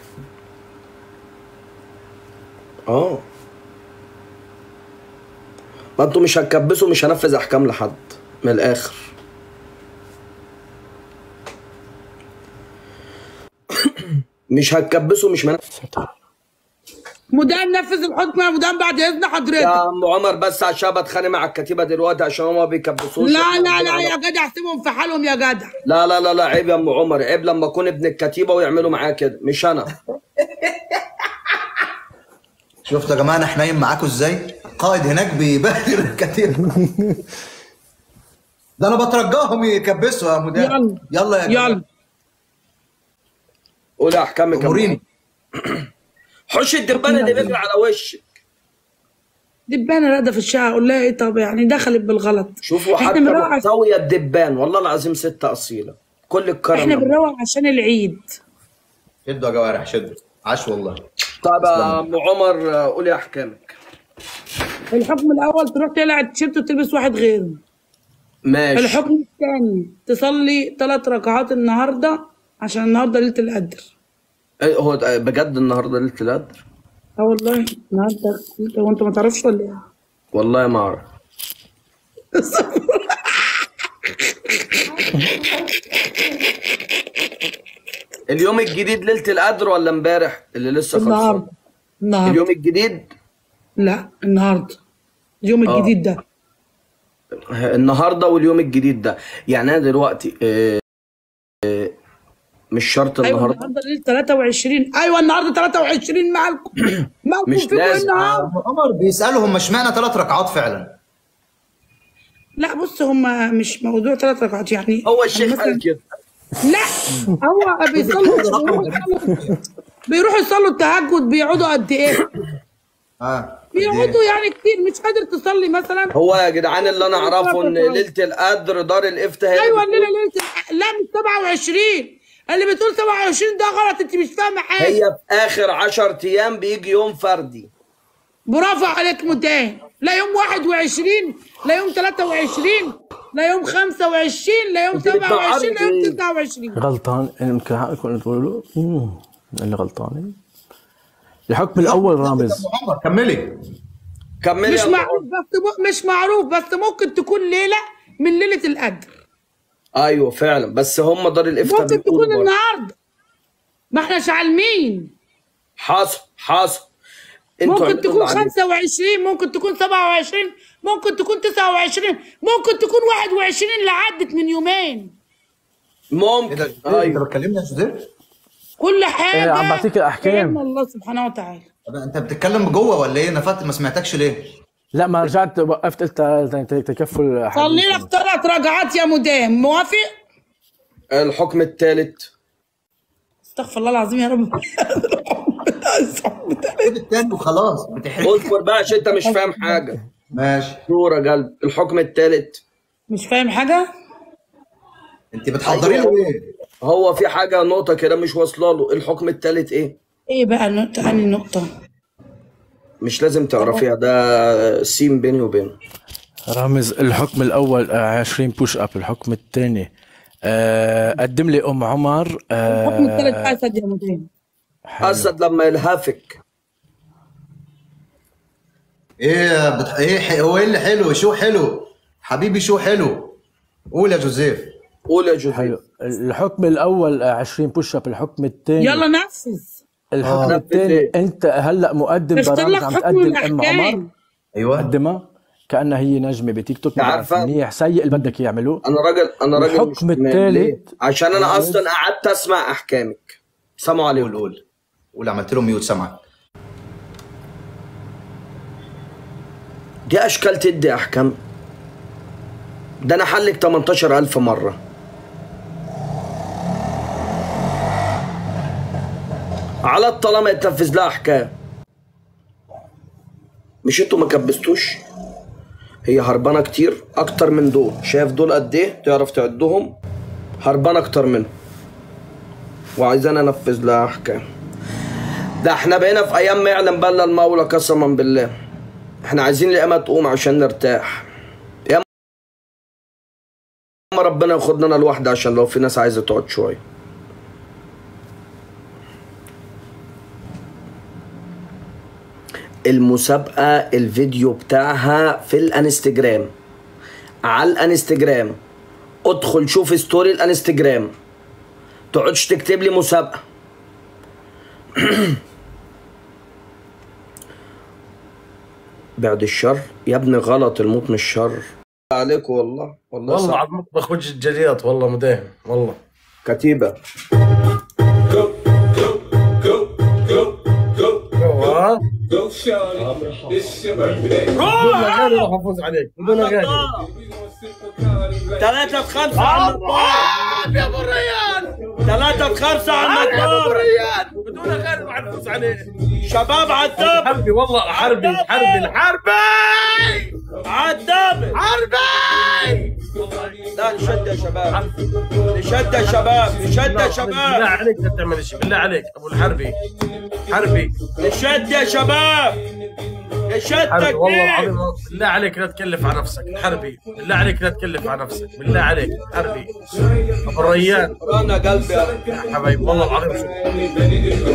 اه ما انتوا مش هتكبسوا مش هنفذ احكام لحد من الاخر مش هتكبسوا مش منفذ مدام نفذ الحكم يا مدام بعد اذن يا حضرتك عم عمر بس عشان بتخانق مع الكتيبه دلوقتي عشان هما ما بيكبسوش لا لا لا يا جدع سيبهم في حالهم يا جدع لا لا لا لا عيب يا ام عمر عيب لما اكون ابن الكتيبه ويعملوا معايا كده مش انا شفتوا يا جماعه انا حنين معاكم ازاي قائد هناك بيبهدل الكتير ده انا بترجاهم يكبسوا يا مدام يلا. يلا يا جماعه يلا قولي احكامك يا أم اموريني حش الدبانه اللي بيجري على وشك دبانه راقده في الشارع اقول لها ايه طب يعني دخلت بالغلط شوفوا احنا حتى بنروح عش... محتوية الدبان والله العظيم ستة أصيلة كل الكرم احنا لله. بنروح عشان العيد شدوا يا جوارح شدوا عاش والله طب يا ام عمر آه، قولي احكامك الحكم الاول تروح تقلع التيشيرت وتلبس واحد غيره ماشي الحكم الثاني تصلي ثلاث ركعات النهارده عشان النهارده ليله القدر إيه هو ده- بجد النهارده ليله القدر اه والله النهارده هو انت ما تعرفش ولا ايه؟ والله ما اعرف اليوم الجديد ليله القدر ولا امبارح اللي لسه خلصان النهارده النهارده اليوم الجديد لا النهارده اليوم آه. الجديد ده النهارده واليوم الجديد ده يعني انا دلوقتي آه، آه، مش شرط ايوه النهارده النهارده ليله 23 ايوه النهارده 23 معاكم معاكم مش فيكم لازم. النهارده أم عمر بيسالوا هم اشمعنى ثلاث ركعات فعلا لا بص هم مش موضوع ثلاث ركعات يعني هو يعني الشيخ مثلا قال كده لا هو بيصلوا بيروحوا يصلوا- بيروحوا يصلوا التهجد بيقعدوا قد ايه؟ اه بيقعدوا يعني كتير مش قادر تصلي مثلا هو يا جدعان اللي انا اعرفه ان ليله القدر دار الافتاء هي اللي ايوه بتقول- الليله ليله لا مش 27 اللي بتقول 27 ده غلط انت مش فاهمه حاجه هي في اخر 10 ايام بيجي يوم فردي برافو عليك متاهن لا يوم 21 لا يوم 23 لا يوم 25 لا يوم انت بتنعرض 27 لا يوم ايه؟ 29 غلطان يمكن حقكم تقولوا مم، اللي غلطانين الحكم الاول رامز أم عمر كملي كملي مش يا أم معروف عمر. بس م- مش معروف بس ممكن تكون ليله من ليله القدر ايوه فعلا بس هم دار الافتاء ممكن بيقولوا تكون برضه. النهارده ما احناش عالمين حصل حصل انتوا ممكن عملتوا تكون اللي عليكم. 25 ممكن تكون 27 ممكن تكون 29 ممكن تكون 21 اللي عدت من يومين ممكن انت ايوه بتكلمني يا جوزيف كل حاجه إيه، عم بعطيك الأحكام. بعلم الله سبحانه وتعالى طب انت بتتكلم جوه ولا ايه انا فات ما سمعتكش ليه لا ما رجعت وقفت قلت ت- تكفل صلي لك ثلاث ركعات يا مدام موافق الحكم الثالث استغفر الله العظيم يا رب خد التاني وخلاص بتحرق اصبر بقى عشان انت مش فاهم حاجه ماشي صورة قلب الحكم الثالث مش فاهم حاجه انت بتحضري له ايه هو في حاجه نقطه كده مش واصله له الحكم الثالث ايه ايه بقى النقطه انهي نقطه مش لازم تعرفيها ده سيم بيني وبينه رامز الحكم الأول آه، 20 بوش أب الحكم الثاني آه، قدم لي أم عمر آه، الحكم الثالث اسد يا مدام اسد لما يلهفك ايه بت... ايه ح... هو ايه اللي حلو شو حلو حبيبي شو حلو قول يا جوزيف قول يا جوزيف حلو الحكم الأول آه، 20 بوش أب الحكم الثاني يلا نفذ الحكم آه. الثاني أنت هلا مقدم اشتغل برامج لك عم حكم تقدم أم عمر الاحكام ايوه قدمها كأنها هي نجمة بتيك توك ما بعرف عارفة؟ منيح سيء اللي بدك يعملوه انا راجل انا راجل الحكم مش تمام. التالت. ليه؟ عشان انا اصلا قعدت اسمع احكامك سمعوا قول عليكم قول قول عملت له ميوت سمعك دي اشكال تدي احكام ده انا حلك 18000 مره على الطالما يتنفذ لها احكام مش انتوا ما كبستوش هي هربانه كتير اكتر من دول شايف دول قد ايه تعرف تعدهم هربانه اكتر منهم وعايزانا انفذ لها احكام ده احنا بقينا في ايام ما يعلم بنا المولى قسما بالله احنا عايزين القيامة تقوم عشان نرتاح يا اما ربنا ياخدنا انا لوحدي عشان لو في ناس عايزه تقعد شويه المسابقة الفيديو بتاعها في الانستجرام على الانستجرام ادخل شوف ستوري الانستجرام تقعدش تكتب لي مسابقة بعد الشر يا ابني غلط الموت مش شر عليك والله والله, والله صح. على المطبخ وجه الجليات والله مداهم والله كتيبة ها Go, Shawty. It's your birthday. بدون اغاني راح افوز عليك بدون اغاني ثلاثة بخمسة على النطار يا ابو الريان ثلاثة بخمسة على يا ابو النطار الريان بدون اغاني راح افوز عليك شباب على الدب حربي والله حربي حربي الحربي على الدب حربي لا نشد يا شباب نشد يا شباب نشد يا بالله شباب عليك لا تعمل شيء بالله عليك ابو الحربي حربي نشد يا شباب نشد حربي والله كتير العظيم بالله عليك لا تكلف على نفسك حربي بالله عليك لا تكلف على نفسك بالله عليك حربي ابو الريان انا قلبي يا رب. يا حبايبي والله العظيم شوف.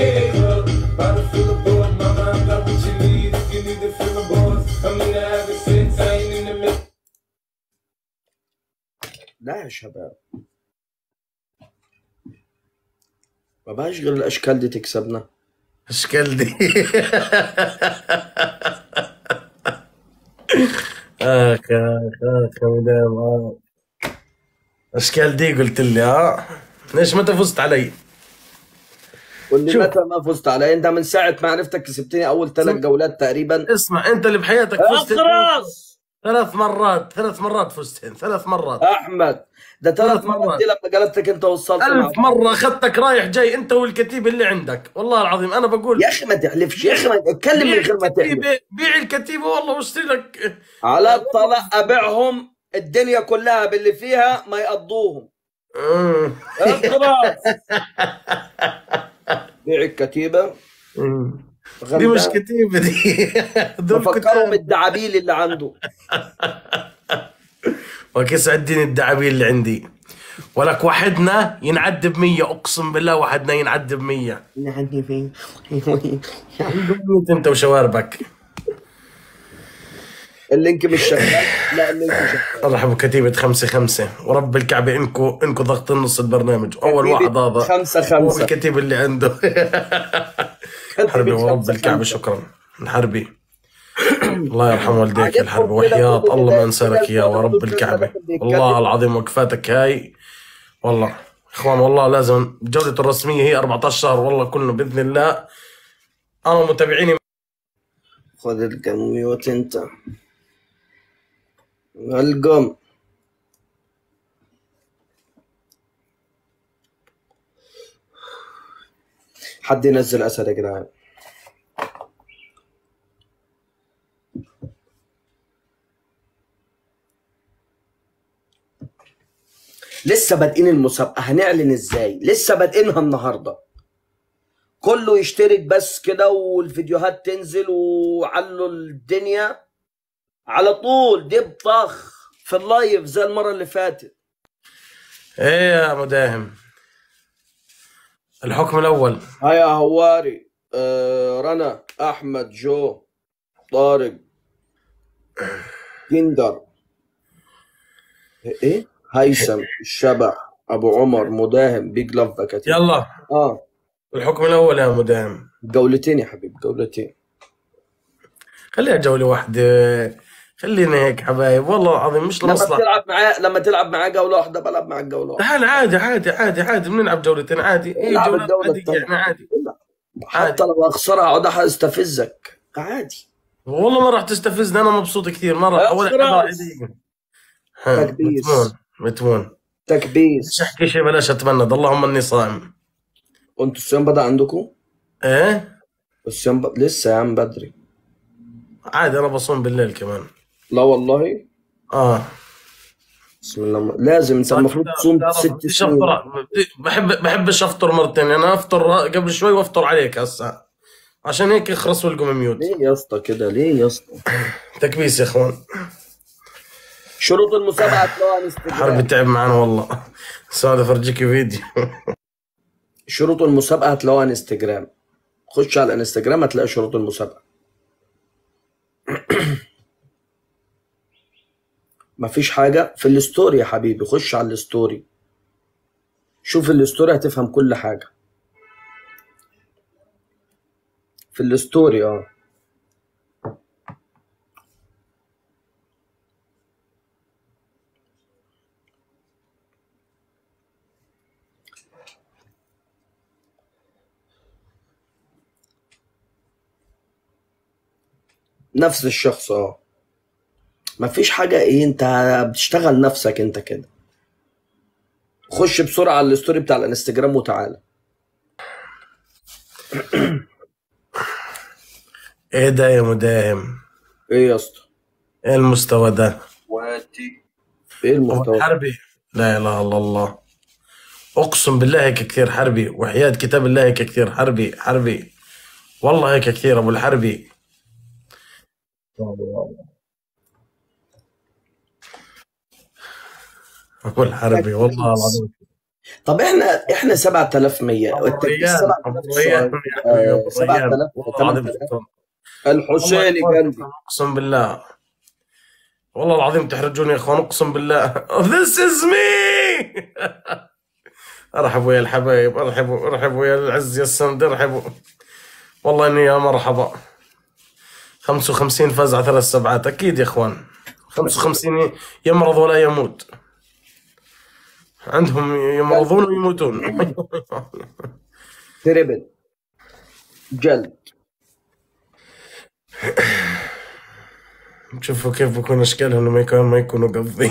لا يا شباب ما بقاش غير الاشكال دي تكسبنا اشكال دي اخ اخ اخ يا مدام آه. اشكال دي قلت لي ها ليش متى فزت علي؟ واللي شوف. متى ما فزت علي انت من ساعه ما عرفتك كسبتني اول ثلاث جولات تقريبا اسمع انت اللي بحياتك فزت اخرس ثلاث مرات ثلاث مرات فزتين ثلاث مرات احمد ده ثلاث ثلاث مرات مرات. دي لما قلبتك انت وصلت مع ألف مرة أخذتك رايح جاي أنت والكتيب اللي عندك والله العظيم أنا بقول يا اخي ما تحلفش يا اخي ما اتكلم من بيع غير ما تحلف الكتيبة بيع الكتيبة والله واشتري لك على الطلاق ابيعهم الدنيا كلها باللي فيها ما يقضوهم آه. اخرس بيع الكتيبه دي مش كتيبة دي دول بفكرهم كتاب الدعابيل اللي عنده وكيس عدين الدعابيل اللي عندي ولك وحدنا ينعد بمية أقسم بالله وحدنا ينعد بمية عندي فين قمت أنت وشواربك اللينك مش شغال لا اللينك شغال ارحبوا كتيبة خمسة خمسة ورب الكعبة انكو انكو ضغط نص البرنامج اول واحد هذا خمسة هو خمسة الكتيب اللي عنده حربي ورب الكعبة شكرا حربي الله يرحم والديك الحرب وحياة الله ما انسى لك اياه ورب الكعبة والله العظيم وقفاتك هاي والله اخوان والله لازم جودته الرسمية هي 14 شهر والله كله باذن الله انا متابعيني خذ القميوت انت القم حد ينزل اسد يا جدعان لسه بادئين المسابقة هنعلن ازاي لسه بادئينها النهارده كله يشترك بس كده والفيديوهات تنزل وعلوا الدنيا على طول دب طخ في اللايف زي المرة اللي فاتت ايه يا مداهم الحكم الاول هيا هواري آه رنا احمد جو طارق كندر ايه هيثم الشبح ابو عمر مداهم بيج لاف بكاتي يلا اه الحكم الاول يا مداهم جولتين يا حبيبي جولتين خليها جولة واحدة خلينا هيك حبايب والله العظيم مش لما لمصلحة تلعب معاه لما تلعب معاه جوله واحده بلعب معاك جوله واحده تعال عادي عادي عادي عادي بنلعب جولتين عادي هي العب جولات الجولة عادية التانية. يعني عادي حتى لو اخسرها اقعد استفزك عادي والله ما راح تستفزني انا مبسوط كثير ما راح ولا حدا راح يضايقني ها، تكبيس. متمون متمون تكبيس مش احكي شيء بلاش اتمند اللهم اني صائم وانتوا الصيام بدا عندكم؟ ايه الصيام ب... لسه يا عم بدري عادي انا بصوم بالليل كمان لا والله اه بسم الله لازم انت المفروض تصوم ست بديش سنين افطر بحب بحبش افطر مرتين انا افطر قبل شوي وافطر عليك هسه عشان هيك يخرس والقم ميوت ليه يا اسطى كده ليه يا اسطى تكبيس يا اخوان شروط المسابقه هتلاقوها على حرب انستغرام تعب معنا والله سعد افرجيك فيديو شروط المسابقه هتلاقوها على انستغرام خش على الانستغرام هتلاقي شروط المسابقه مفيش حاجه في الستوري يا حبيبي خش على الستوري شوف الستوري هتفهم كل حاجه في الستوري اه نفس الشخص اه مفيش حاجة ايه انت بتشتغل نفسك انت كده خش بسرعة على الستوري بتاع الانستجرام وتعالى ايه ده يا مداهم ايه يا اسطى ايه المستوى ده واتي ايه المحتوى حربي لا اله الا الله اقسم بالله هيك كثير حربي وحياة كتاب الله هيك كثير حربي حربي والله هيك كثير ابو الحربي ابو الحربي والله العظيم طب احنا احنا 7100 والتكبيس ريان 7000 ابو ريان سؤال يا حبيبي آه، ابو ريان 7000 والله العظيم 8000 الحسيني والله جنبي اقسم بالله والله العظيم تحرجوني يا اخوان اقسم بالله This is me ارحبوا يا الحبايب ارحبوا ارحبوا يا العز يا السند ارحبوا والله اني يا مرحبا 55 فاز على ثلاث سبعات اكيد يا اخوان 55 يمرض ولا يموت عندهم يمرضون ويموتون تربل جلد شوفوا كيف بكون اشكالهم لما يكون ما يكونوا قصدي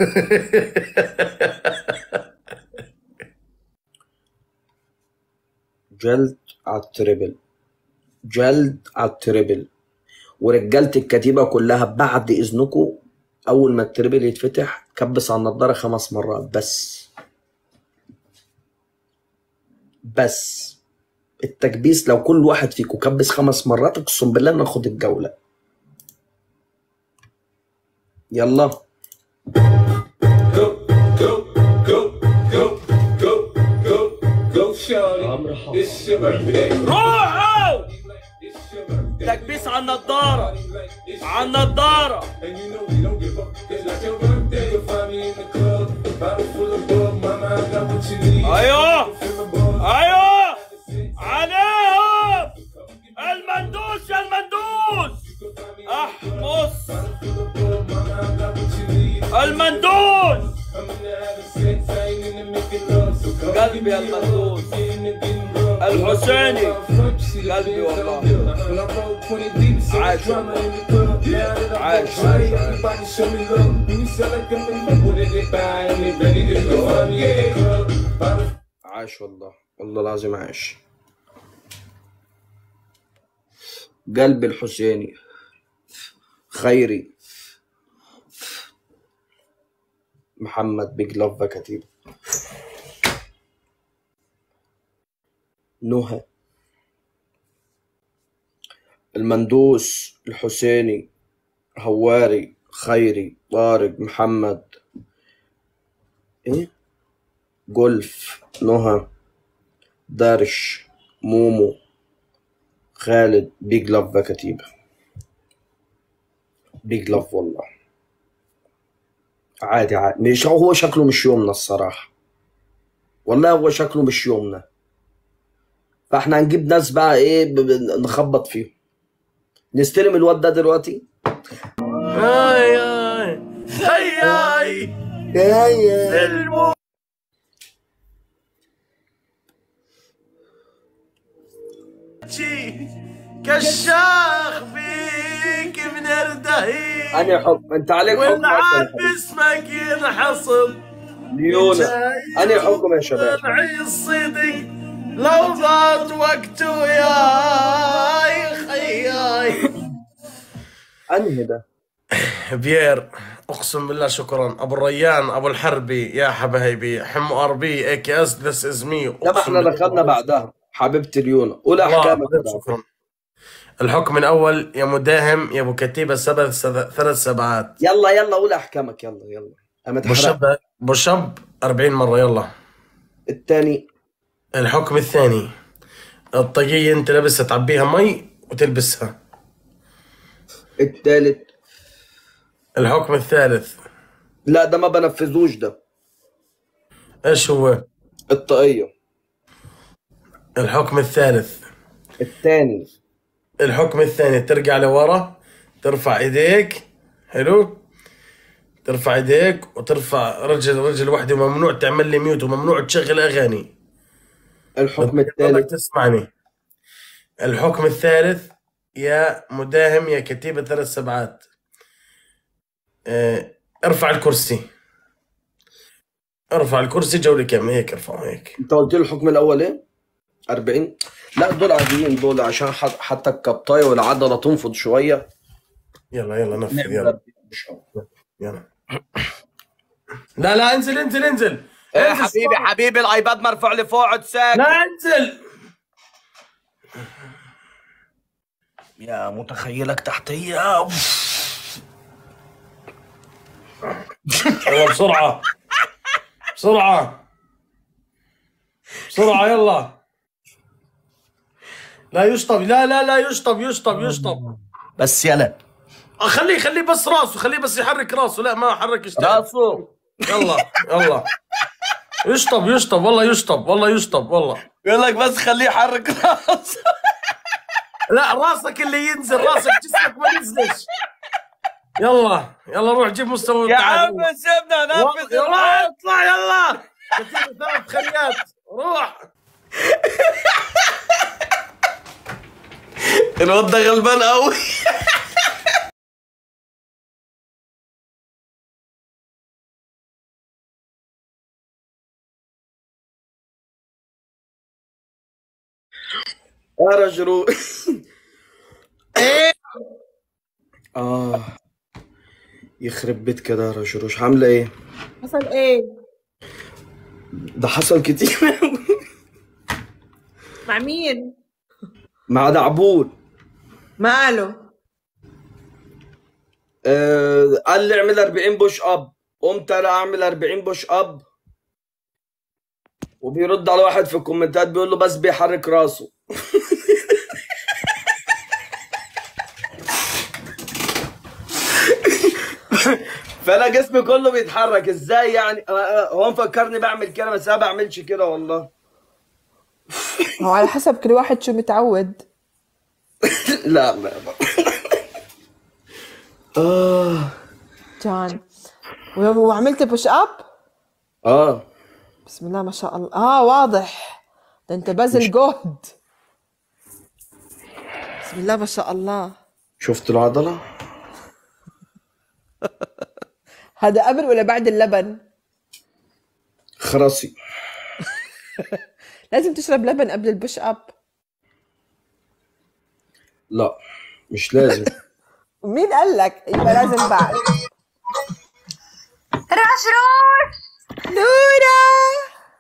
جلد على التربل جلد على التربل ورجالة الكتيبة كلها بعد إذنكم أول ما التربل يتفتح كبس على النضارة خمس مرات بس بس التكبيس لو كل واحد فيكم كبس خمس مرات اقسم بالله ناخد الجولة يلا Go, shawty. It's your birthday. روحوا تكبيس على النضارة على النضارة And you know we don't give up. It's like your birthday. You'll find me in the club. Bottle full of bug. Mama, I got what you need. ايوه ايوه عليهم المندوس يا المندوس احمص المندوس قلبي يا المندوس الحسيني قلبي والله عاش عاش عاش عاش والله والله لازم عاش قلب الحسيني خيري محمد بيج لوف كتيب نهى المندوس الحسيني هواري خيري طارق محمد ايه جولف نهى دارش مومو خالد بيج لاف كتيبة بيج لاف والله عادي عادي مش هو شكله مش يومنا الصراحة والله هو شكله مش يومنا فاحنا هنجيب ناس بقى ايه ب- ب- نخبط فيهم نستلم الواد ده دلوقتي هاي هاي هاي هاي المو كشاخ فيك من الدهي انا حكم انت عليك حكم والعاد باسمك ينحصب ليونا انا حكم يا شباب طلعي الصدق لو ضاط وقته يا خياي انهي ده بيير اقسم بالله شكرا ابو الريان ابو الحربي يا حبايبي حمو ار بي اي كي اس ذس از مي لما احنا دخلنا بعدها حبيبتي ليونا قول احكامك كده. شكرا الحكم الاول يا مداهم يا ابو كتيبه سبع سب- ثلاث سبعات يلا يلا قول احكامك يلا يلا أما ابو تحرق. شب ابو شب 40 مره يلا الثاني الحكم الثاني الطاقية انت لابسها تعبيها مي وتلبسها الثالث الحكم الثالث لا ده ما بنفذوش ده ايش هو الطاقية الحكم الثالث الثاني الحكم الثاني ترجع لورا ترفع ايديك حلو ترفع ايديك وترفع رجل رجل واحدة وممنوع تعمل لي ميوت وممنوع تشغل اغاني الحكم بدك الثالث تسمعني الحكم الثالث يا مداهم يا كتيبة ثلاث سبعات اه ارفع الكرسي ارفع الكرسي جولة كاملة هيك ارفعه هيك انت قلت لي الحكم الاول ايه 40 لا دول عاديين دول عشان حت- حتى الكبطاية والعضلة تنفض شوية يلا يلا نفذ نعمل يلا 40 إن شاء الله. يلا لا لا انزل انزل انزل ايه انزل حبيبي حبيبي الايباد مرفوع لفوق اقعد ساكت لا انزل يا متخيلك تحتية يلا بسرعة بسرعة بسرعة يلا لا يشطب لا لا لا يشطب يشطب يشطب بس يلا آه، خليه خليه بس راسه خليه بس يحرك راسه لا ما حرك يشتغل راسه يلا يلا يشطب يشطب والله يشطب والله يشطب والله يقول لك بس خليه يحرك راسه لا راسك اللي ينزل راسك جسمك ما ينزلش يلا يلا روح جيب مستوى يا التعادل. عم سيبنا ننفذ يلا اطلع يلا كتير ثلاث خليات روح الواد ده غلبان قوي يا رجل اه يخرب بيت كده يا رجروش عامله ايه؟ حصل ايه؟ ده حصل كتير مع مين؟ مع دعبول ماله؟ آه قال لي اعمل 40 بوش اب قمت انا اعمل 40 بوش اب وبيرد على واحد في الكومنتات بيقول له بس بيحرك راسه فانا جسمي كله بيتحرك ازاي يعني آه، آه، هو مفكرني بعمل كده بس انا ما بعملش كده والله هو على حسب كل واحد شو متعود لا لا اه جان و- وعملت بوش اب اه بسم الله ما شاء الله اه واضح ده انت بذل جهد بسم الله ما شاء الله شفت العضله هذا قبل ولا بعد اللبن خرسي لازم تشرب لبن قبل البوش اب لا مش لازم مين قال لك يبقى لازم بعد رش روش نورة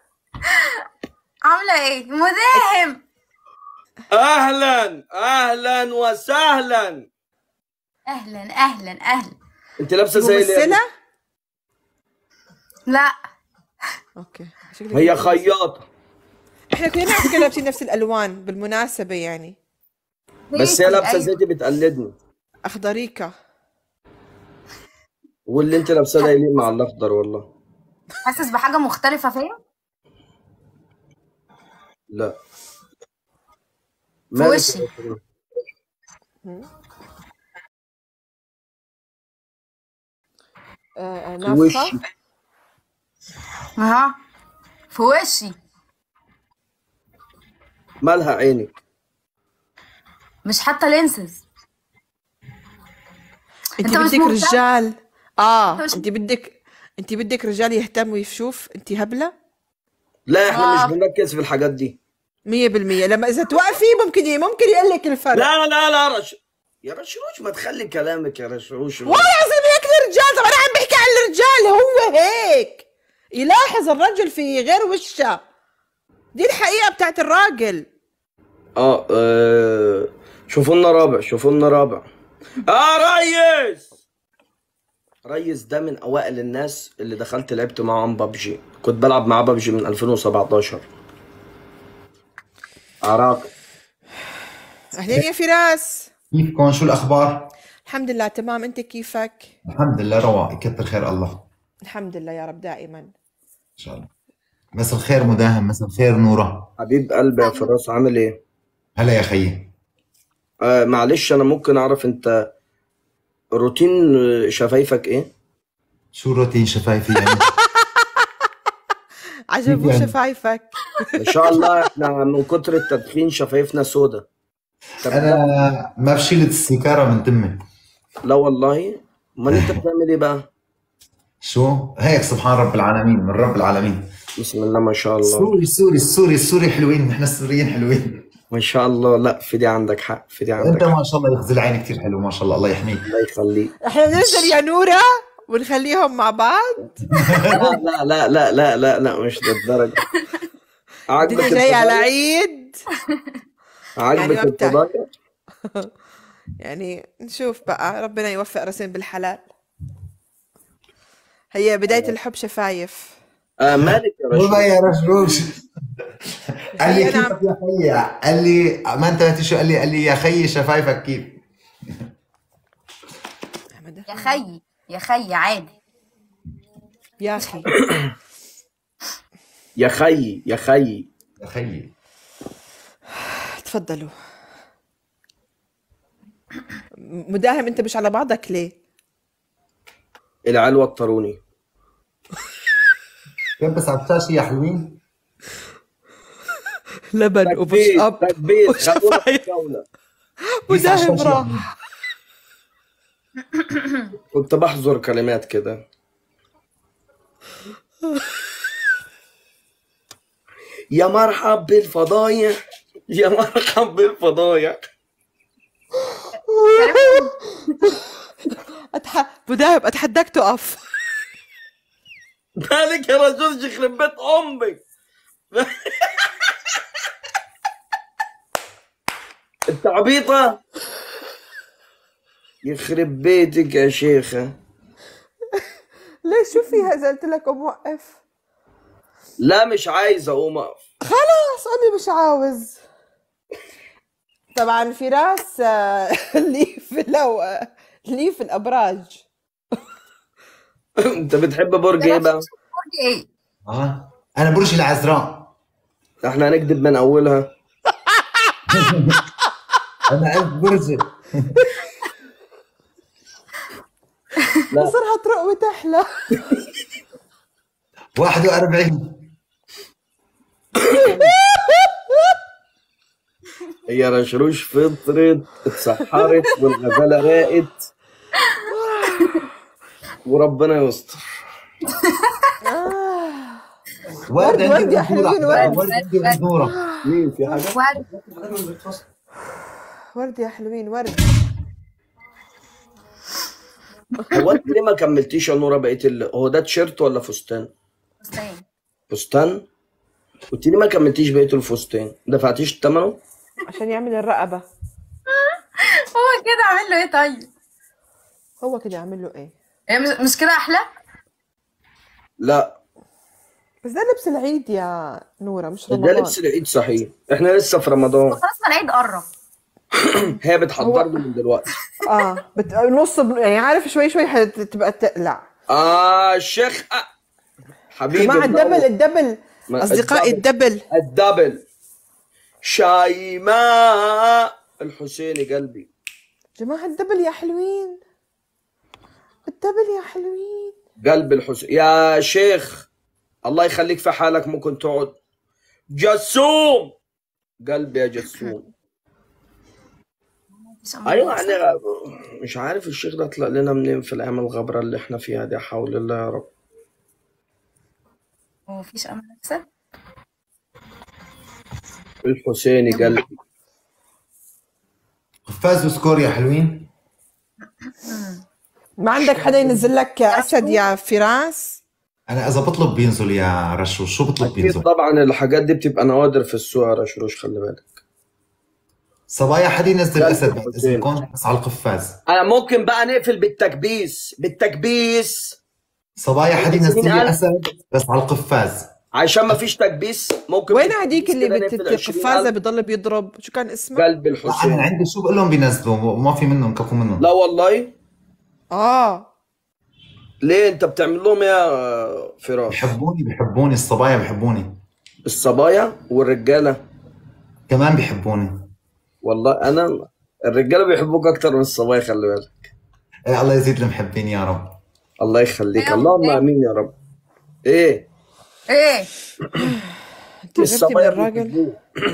عاملة ايه؟ مداهم اهلا اهلا وسهلا اهلا اهلا اهلا انت لابسه زي اللي ممثلة؟ لا اوكي شكلك هي ممثلة. خياطه احنا كلنا على فكرة لابسين نفس الالوان بالمناسبة يعني بس هي لابسه أيوة. زيتي بتقلدني اخضريكا واللي انت لابساه ده يليق مع الاخضر والله حاسس بحاجة مختلفة فيا؟ لا في وشي آه، آه، في وشي نافخة اها في وشي مالها عينك مش حتى لينسز انت أنت مش بدك مهتم؟ رجال اه أنت مش- انت بدك انت بدك رجال يهتم ويشوف انت هبلة لا احنا آه. مش بنركز في الحاجات دي مية بالمية لما إذا توقفي ممكن ممكن يقول لك الفرق لا لا لا رش يا رشروش ما تخلي كلامك يا رشروش والله العظيم هيك الرجال طب أنا عم بحكي عن الرجال هو هيك يلاحظ الرجل في غير وشه دي الحقيقة بتاعت الراجل اه, آه. شوفوا لنا رابع شوفوا لنا رابع اه ريس ريس ده من اوائل الناس اللي دخلت لعبت معاهم ببجي كنت بلعب مع ببجي من 2017 عراق أهلين يا فراس كيفكم شو الاخبار؟ الحمد لله تمام أنت كيفك الحمد لله رواق يكتر خير الله الحمد لله يا رب دائما ان شاء الله مساء الخير مداهم مساء الخير نوره حبيب قلبي يا فراس عامل ايه؟ هلا يا خيي آه معلش انا ممكن اعرف انت روتين شفايفك ايه؟ شو روتين شفايفي يعني؟ عجبوا يعني؟ شفايفك ما شاء الله احنا من كتر التدخين شفايفنا سودا طب انا ما بشيلت السيجاره من تمي لا والله امال انت بتعمل ايه بقى؟ شو؟ هيك سبحان رب العالمين من رب العالمين بسم الله ما شاء الله السوري السوري السوري السوري حلوين نحن السوريين حلوين ما شاء الله لا في دي عندك حق في دي عندك انت حق ما شاء الله يخزي العين كثير حلو ما شاء الله الله يحميك الله يخليك احنا بننزل يا نورة ونخليهم مع بعض لا لا لا لا لا لا مش للدرجة عاجبك الدنيا جاية على الفضايح؟ عيد عاجبك يعني ما بتاع- الفضايح؟ يعني نشوف بقى ربنا يوفق راسين بالحلال هي بداية الحب شفايف آه مالك يا والله رشيد يا رشروش قال لي خلينا- كيفك يا خيي قال لي ما انتبهت شو قال لي قال لي يا خيي شفايفك كيف يا خيي يا خيي عادي يا أخي يا خيي يا خيي يا خيي تفضلوا مداهم انت مش على بعضك ليه؟ العيال وتروني كيف بس على الشاشه يا حلوين لبن وبوش تكبير اب تكبير خلونا في وشفايف الجولة مداهم الشاشة يا راح كنت بحظر كلمات كده يا مرحب بالفضايح يا مرحب بالفضايح أتح... مداهم اتحداك تقف مالك يا رجل يخرب بيت امك انت عبيطة يخرب بيتك يا شيخة ليش شو فيها اذا قلت لك قوم وقف؟ لا مش عايز اقوم اقف خلاص انا مش عاوز طبعا فراس آه، اللي في لو اللي في الابراج انت بتحب برج ايه بقى؟ برج ايه اه انا برج العذراء احنا هنكذب من اولها انا قلت برج مصرها ترق وتحلى 41 هي رشروش فطرت اتسحرت والغزاله راقت وربنا يستر ورد ورد عندي يا حلوين، ورد. ورد عندي وندوره مين في حاجه؟ ورد يا حلوين ورد هو انت ليه ما كملتيش يا نوره بقيه ال... هو ده تيشيرت ولا فستان؟ فستان فستان؟ قلت لي ما كملتيش بقيه الفستان دفعتيش ثمنه؟ عشان يعمل الرقبة هو كده عامل له ايه طيب هو كده يعمل له ايه هي مش, مش كده احلى لا بس ده لبس العيد يا نورة مش ده رمضان لبس العيد صحيح احنا لسه في رمضان خلاص ما العيد قرب هي بتحضر له من دلوقتي اه بت... نص ب... يعني عارف شوي شوي هتبقى تقلع اه الشيخ آه. حبيبي جماعة الدبل الدبل ما- أصدقائي الدبل الدبل شيماء الحسيني قلبي جماعة الدبل يا حلوين الدبل يا حلوين قلب الحسين يا شيخ الله يخليك في حالك ممكن تقعد جسوم قلبي يا جسوم ايوه يعني مش عارف الشيخ ده طلع لنا منين في الايام الغبره اللي احنا فيها دي حول الله يا رب ومفيش امل اكسب الحسيني قلبي قفاز وسكور يا حلوين ما عندك حدا ينزل لك يا أسد يا فراس انا اذا بطلب بينزل يا رشوش شو بطلب اكيد بينزل طبعا الحاجات دي بتبقى نوادر في السوق يا رشروش خلي بالك صبايا حد ينزل لا، اسد بعد حسين. اذنكم بس على القفاز انا ممكن بقى نقفل بالتكبيس بالتكبيس صبايا حد ينزل عشرين لي ألف. اسد بس على القفاز عشان ما فيش تكبيس ممكن وين هديك اللي كده بت- نقفل عشرين القفازة ألف. بضل بيضرب شو كان اسمه؟ قلب لا انا الحسين عندي شو بقول لهم بينزلوا وما في منهم كفو منهم لا والله اه ليه انت بتعمل لهم إيه يا فراس بحبوني بحبوني الصبايا بحبوني الصبايا والرجاله كمان بحبوني والله انا الرجاله بيحبوك اكتر من الصبايا خلي بالك إيه الله يزيد المحبين يا رب الله يخليك أيوة. اللهم امين يا رب ايه ايه انت غبتي من الصبايا الراجل بيحبوك.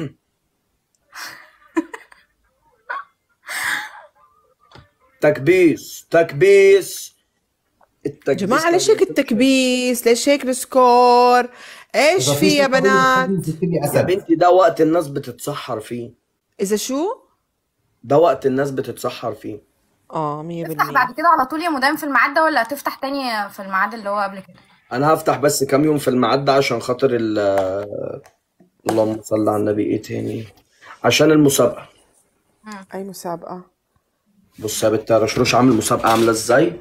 تكبيس تكبيس التكبيس جماعة ليش هيك التكبيس؟ ليش هيك السكور؟ ايش إذا في يا سكور بنات؟ ينزل لي يا اسد بنتي ده وقت الناس بتتسحر فيه إذا شو؟ ده وقت الناس بتتسحر فيه اه 100% تفتح بعد كده على طول يا مدام في الميعاد ده ولا هتفتح تاني في الميعاد اللي هو قبل كده انا هفتح بس كام يوم في الميعاد ده عشان خاطر ال اللهم صل على النبي ايه تاني عشان المسابقه أي مسابقة؟ بص يا بنت يا رشروش عامل مسابقه عامله ازاي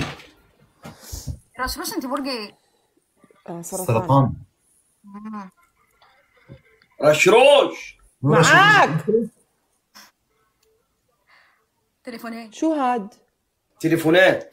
رشروش انت برج ايه آه سرطان سرطان رشروش نورة شو معاك تليفونات شو هاد؟ تليفونات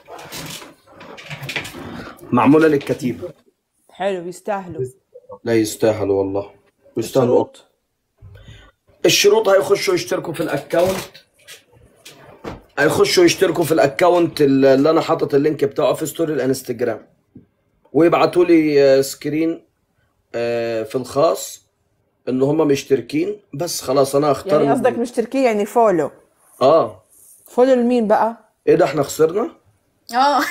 معموله للكتيبه حلو يستاهلوا لا يستاهلوا والله يستاهلوا شروط الشروط هيخشوا يشتركوا في الاكونت هيخشوا يشتركوا في الاكونت اللي انا حاطط اللينك بتاعه في ستوري الانستجرام ويبعتوا لي آه، سكرين آه، في الخاص ان هم مشتركين بس خلاص انا هختار يعني من- قصدك مشتركين يعني فولو اه فولو لمين بقى؟ ايه ده احنا خسرنا اه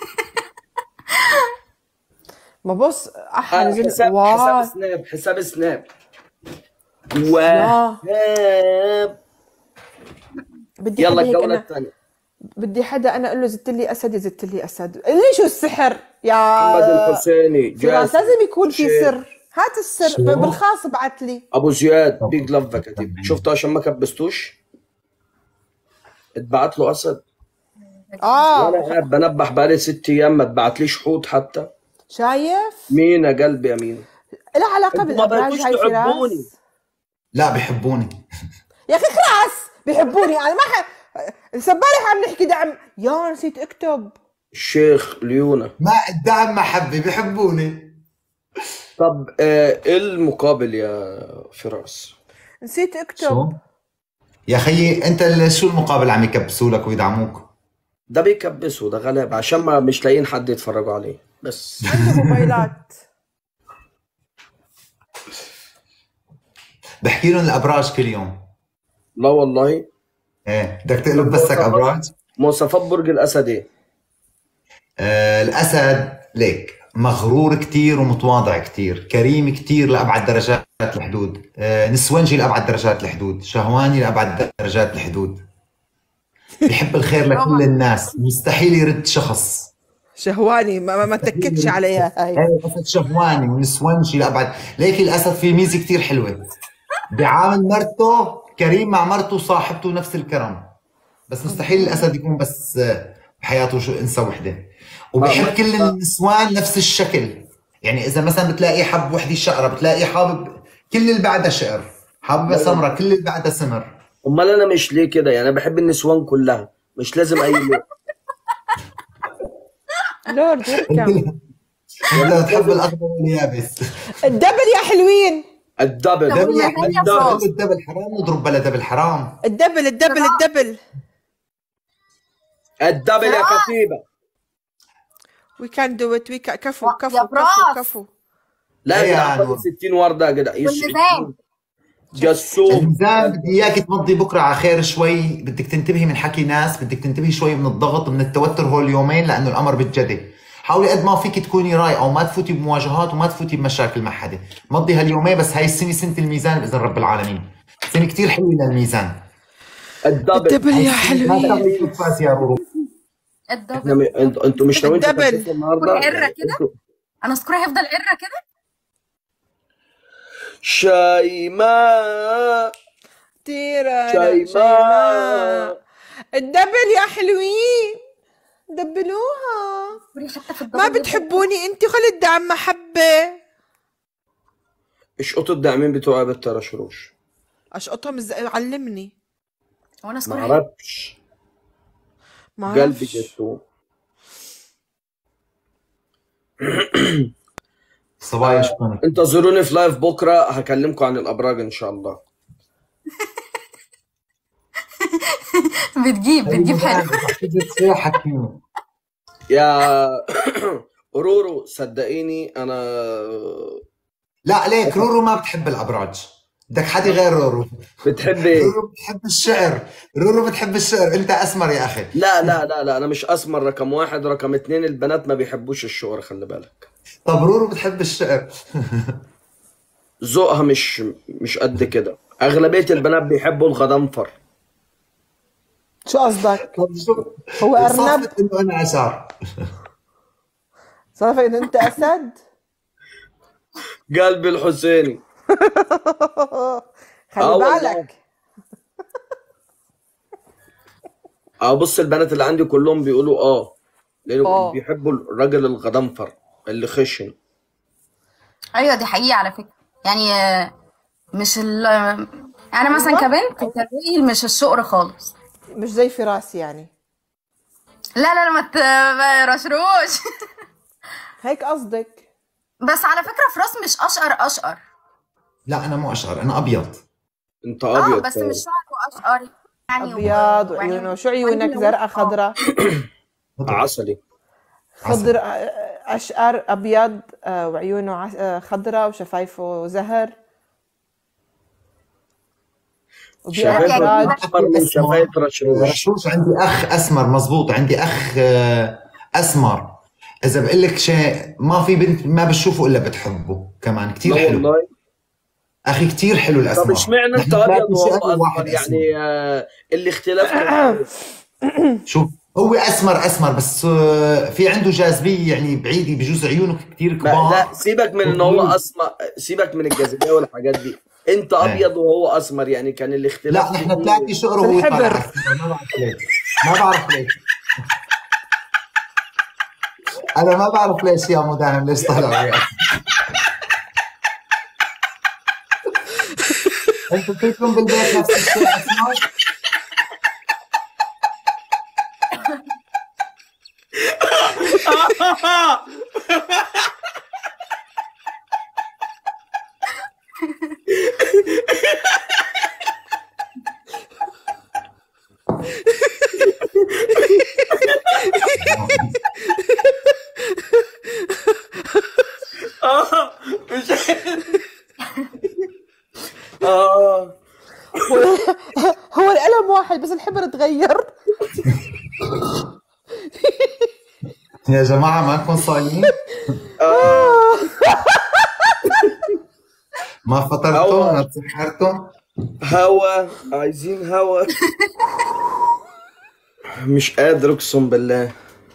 ما بص احا آه نزل حساب واو حساب سناب حساب سناب يا. وهاب بدي يلا حدا هيك الجوله انا الثانيه بدي حدا انا اقول له زدت لي اسد يزدت لي اسد ليش شو السحر يا محمد الحسيني فراس جاسم لازم يكون في شير. سر هات السر شو؟ بالخاص ابعت لي ابو زياد بيج لاف كتيب شفتوا عشان ما كبستوش اتبعت له اسد اه وانا قاعد بنبح بقالي ست ايام ما اتبعتليش حوت حتى شايف مين يا قلبي يا مين لها علاقه انتوا ما بالابراج بقيتوش هاي تحبوني. فراس لا بحبوني يا اخي خلاص بيحبوني انا ما ح... سبالح عم نحكي دعم يا نسيت اكتب الشيخ ليونا ما الدعم محبه بيحبوني طب آه، ايه المقابل يا فراس نسيت اكتب شو؟ يا خيي انت ال- شو المقابل عم يكبسوا لك ويدعموك؟ ده بيكبسوا ده غلاب عشان ما مش لاقيين حد يتفرجوا عليه بس موبايلات بحكي لهم الابراج كل يوم لا والله ايه بدك تقلب بسك ابراج؟ مواصفات برج الاسد ايه آه الاسد ليك مغرور كتير ومتواضع كتير كريم كتير لأبعد درجات الحدود آه نسونجي لأبعد درجات الحدود شهواني لأبعد درجات الحدود بيحب الخير لكل الناس مستحيل يرد شخص شهواني ما, ما, ما تكتش عليها هاي ايه اسد شهواني ونسونجي لأبعد ليك الأسد في ميزة كتير حلوة بيعامل مرته كريم مع مرته صاحبته نفس الكرم بس مستحيل الأسد يكون بس آه، بحياته شو انثى وحده وبيحب كل النسوان نفس الشكل يعني اذا مثلا بتلاقي حب وحده شقره بتلاقي حابب كل اللي بعدها شقر حاببها سمرة كل اللي بعدها سمر امال انا مش ليه كده يعني انا بحب النسوان كلها مش لازم اي لون لورد ويلكم انت بتحب الاخضر واليابس الدبل يا حلوين الدبل دبل يا والنبي يا حبيبي فوز. الدبل حرام نضرب بلا دبل حرام الدبل الدبل الدبل الدبل يا كتيبه وي كان دو ات وي كفو يا كفو كفو براس. كفو لا إيه يا يا جدع نور. 60 ورده يا جدع والميزان. جسوم الميزان بدي اياك تمضي بكره على خير شوي بدك تنتبهي من حكي ناس بدك تنتبهي شوي من الضغط من التوتر هول اليومين لانه الامر بالجدي حاولي قد ما فيك تكوني رايقه وما تفوتي بمواجهات وما تفوتي بمشاكل مع حدا مضي هاليومين بس هاي السنه سنه الميزان باذن رب العالمين سنه كثير حلوه للميزان الدبل الدبل يا ما حلوين تعمل فاز يا رورو الدبل احنا م... انتوا انتوا مش ناويين الدبل. تخسسوا النهارده كل عرة يعني كده؟ انتوا- انا سكوري هيفضل قرة كده شيماء تيرا شيماء. شيماء الدبل يا حلوين دبلوها سكوري حتى في الدبل ما بتحبوني انت خلي الدعم محبة اشقطوا الداعمين بتوعي يا بنت رشروش اشقطهم ازاي علمني وانا ما سكوري اعرفش ما قلبي اعرفش جتو صبايا شلونك انتظروني في لايف بكره هكلمكم عن الابراج ان شاء الله بتجيب بتجيب حلو شيء حكيني يا رورو صدقيني انا لا عليك رورو ما بتحب الابراج بدك حدا غير رورو بتحب ايه؟ رورو بتحب الشعر رورو بتحب الشعر انت اسمر يا اخي لا لا لا لا انا مش اسمر رقم واحد رقم اتنين البنات ما بيحبوش الشهرة خلي بالك طب رورو بتحب الشعر ذوقها مش مش قد كده اغلبيه البنات بيحبوا الغضنفر شو قصدك؟ طب شو هو ارنب صافت انه انا اشعر صافي انه انت اسد قلبي الحسيني خلي آه والله. بالك اه بص البنات اللي عندي كلهم بيقولوا اه لانه آه. بيحبوا الراجل الغضنفر اللي خشن ايوه دي حقيقة على فكرة يعني آه، مش ال انا مثلا كبنت كتغيير مش الشقر خالص مش زي فراس يعني لا لا لا ما ت- ما رشروش هيك قصدك بس على فكرة فراس مش اشقر اشقر لا انا مو اشعر انا ابيض انت اه ابيض بس طيب. مش شعره اشقر يعني ابيض وعيونه شو عيونك زرقاء خضراء عسلي خضر اشقر ابيض آه، وعيونه عس- آه، خضراء وشفايفه زهر شفايف وبأبراج احمر من شفايف رشروش رشوش عندي اخ اسمر مزبوط عندي اخ آه، اسمر اذا بقول لك شيء ما في بنت ما بتشوفه الا بتحبه كمان كثير لا حلو والله اخي كثير حلو الاسمر طب اشمعنى انت نحن ابيض ثلاثة وهو شقر وواحد اسمر أسمر. يعني آه، الاختلاف كان- شوف هو اسمر اسمر بس آه، في عنده جاذبيه يعني بعيده بجوز عيونه كثير لا, كبار لا سيبك من ان هو اسمر سيبك من الجاذبيه والحاجات دي انت ابيض وهو اسمر يعني كان الاختلاف لا نحن كبير. ثلاثه شقر وهو الحبر. طالع أسمر، ما بعرف ليش ما بعرف ليش انا ما بعرف ليش يا مداهم ليش طالع وياك انتوا فيكم بالبيت نفس الشيء اسمر اه مش اه هو القلم واحد بس الحبر تغير يا جماعة مالكم صايمين؟ ما فطرتوا؟ ما تسحرتوا؟ هوا عايزين هوا مش قادر اقسم بالله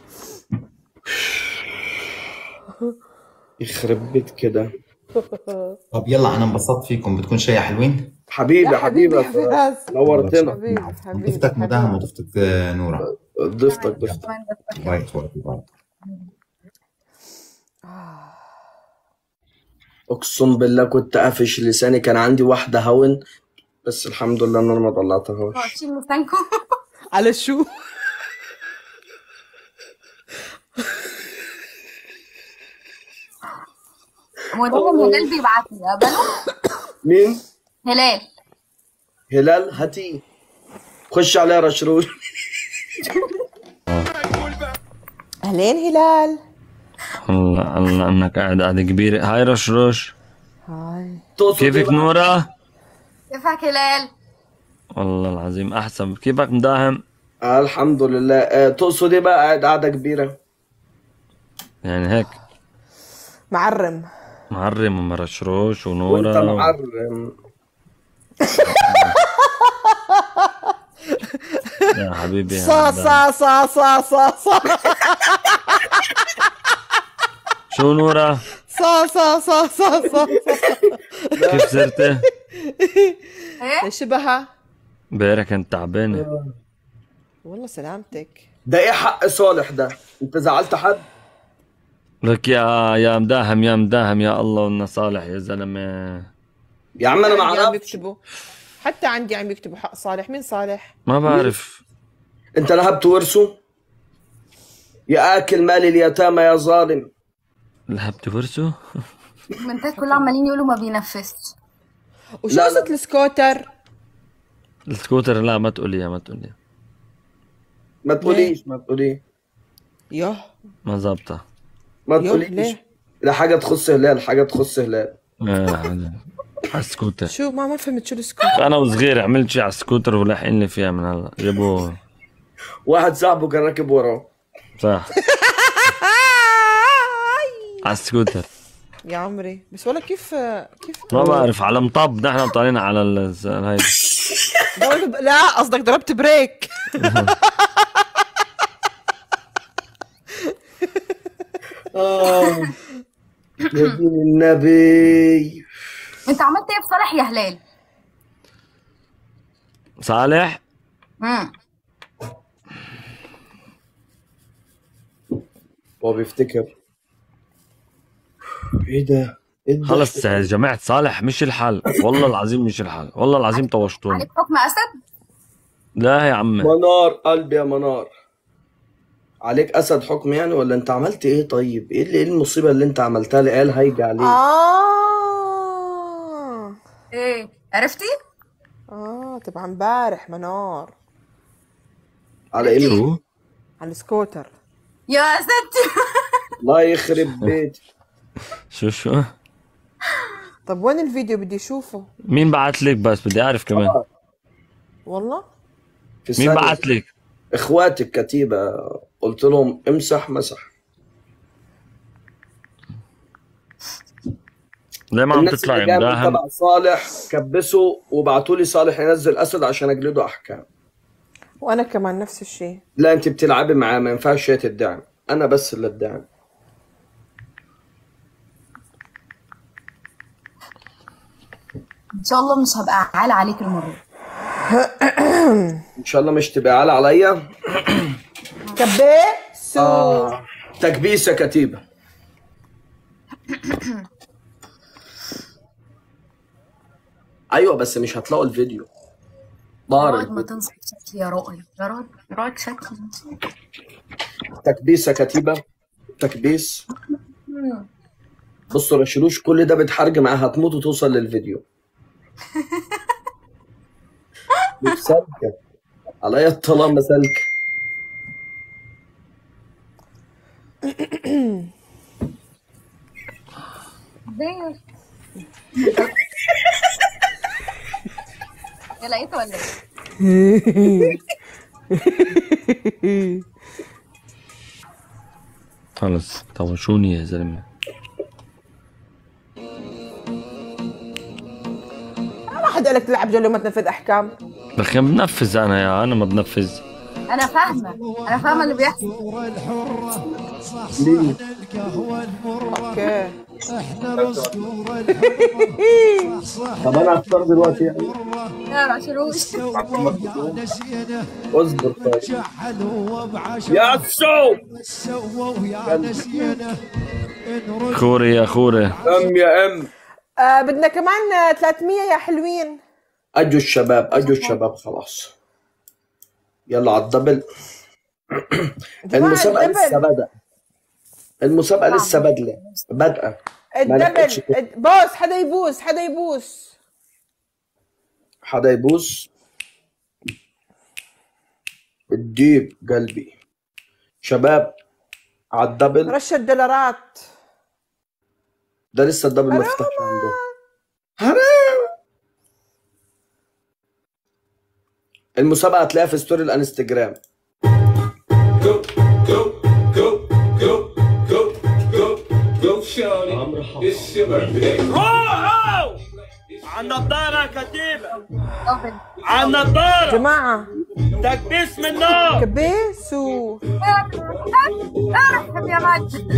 يخرب بيت كده طب يلا انا انبسطت فيكم بدكم شيء حلوين؟ حبيبي حبيبي نورتنا ضيفتك مداهم وضيفتك آه، نورة ضيفتك ضيفتك وايت وايت وايت اقسم بالله كنت قافش لساني كان عندي واحده هون بس الحمد لله ان انا ما طلعتهاش واقفين لسانكم على شو؟ ودايما هلال بيبعت لي قبله مين هلال هلال هاتي خش عليها رشروش اهلين هلال الله الله انك قاعد قاعدة كبيرة هاي رشروش هاي كيفك نورة؟ كيفك هلال والله العظيم احسن كيفك مداهم؟ آه الحمد لله آه تقصد ايه بقى قاعد قاعده كبيره يعني هيك معرم معرم ومرشروش وانت ونورة و... معرم يا حبيبي يا صا مداهم. صا صا صا صا صا شو نورة؟ صا صا صا صا صا كيف صرتي؟ شبهها امبارح كنت تعبانة والله سلامتك ده ايه حق صالح ده انت زعلت حد لك يا يا مداهم يا مداهم يا الله وإنه صالح يا زلمة يا عم انا ما عندي عم اعرفش يكتبوا حتى عندي عم يكتبوا حق صالح مين صالح؟ ما بعرف انت نهبت ورثه يا اكل مال اليتامى يا ظالم لهبت ورثه؟ الكومنتات كلها عمالين يقولوا ما بينفذش وشو قصة السكوتر؟ السكوتر لا ما تقولي ما تقولي ما تقوليش ما تقولي يوه ما زابطة ما يوه تقوليش ليه؟ ده حاجه تخص هلال حاجه تخص هلال آه، على السكوتر شو ما ما فهمت شو السكوتر؟ انا وصغير عملت شي على السكوتر ولاحقين لي فيها من هلا جابوه واحد صاحبه كان راكب وراه صح على السكوتر يا عمري بس والله كيف كيف ما بعرف على مطب نحن طالعين على ال- هاي ضربت ب- لا قصدك ضربت بريك اه يا دين النبي انت عملت ايه في صالح يا هلال؟ صالح امم هو بيفتكر ايه ده؟ ايه ده؟ خلص يا جماعة صالح مش الحل والله العظيم مش الحل والله العظيم طوشتوني عليك حكم اسد؟ لا يا عم منار قلبي يا منار عليك اسد حكم يعني ولا انت عملت ايه طيب؟ ايه اللي ايه المصيبه اللي انت عملتها لي قال هيجي عليك اه ايه عرفتي؟ اه تبع امبارح منار على ايه شو؟ على السكوتر يا ستي الله يخرب بيتي شو شو طب وين الفيديو بدي اشوفه مين بعت لك بس بدي اعرف كمان والله في مين ثانية. بعت لك اخواتي الكتيبه قلت لهم امسح مسح ليه ما عم الناس تطلعي اللي جابوا مداهم تبع صالح كبسوا وبعتوا لي صالح ينزل اسد عشان اجلده احكام وانا كمان نفس الشيء لا انت بتلعبي معاه ما ينفعش هي تدعم انا بس اللي ادعم ان شاء الله مش هبقى عالة عليك المرة ان شاء الله مش تبقى عالة عليا كبسوا آه. تكبيسه كتيبه ايوه بس مش هتلاقوا الفيديو ظهر رائد ما الفيديو. تنصح شكلي يا رائد يا رائد رائد شكلي تكبيسه كتيبه تكبيس بصوا رشلوش كل ده بتحرج معاها هتموت وتوصل للفيديو مش سالكة عليا الطلاق ما سالكة ليه؟ يا لقيته ولا ايه؟ خلص طوشوني يا زلمه ما حد قالك تلعب جولة وما تنفذ احكام لكن بنفذ انا يا انا ما بنفذ انا فاهمه انا فاهمه اللي بيحصل ليه؟ اوكي طب انا هختار دلوقتي يعني يا رشروش اصبر طيب يا سو خوري يا خوري ام يا ام آه بدنا كمان آه، 300 يا حلوين اجوا الشباب اجوا الشباب خلاص يلا على الدبل المسابقة الدبل. لسه بدأ المسابقة لسه بادئة بادئة ما لحقتش الدبل الد- بوس حدا يبوس حدا يبوس حدا يبوس الديب قلبي شباب على الدبل رشة دولارات ده لسه الدبل ما فتحش عنده حرام المسابقة هتلاقيها في ستوري الانستجرام Go, shorty. It's your birthday. روحوا على النضارة كتيبة على النضارة جماعة تكبيس من نار كبيس و ارحب يا مجد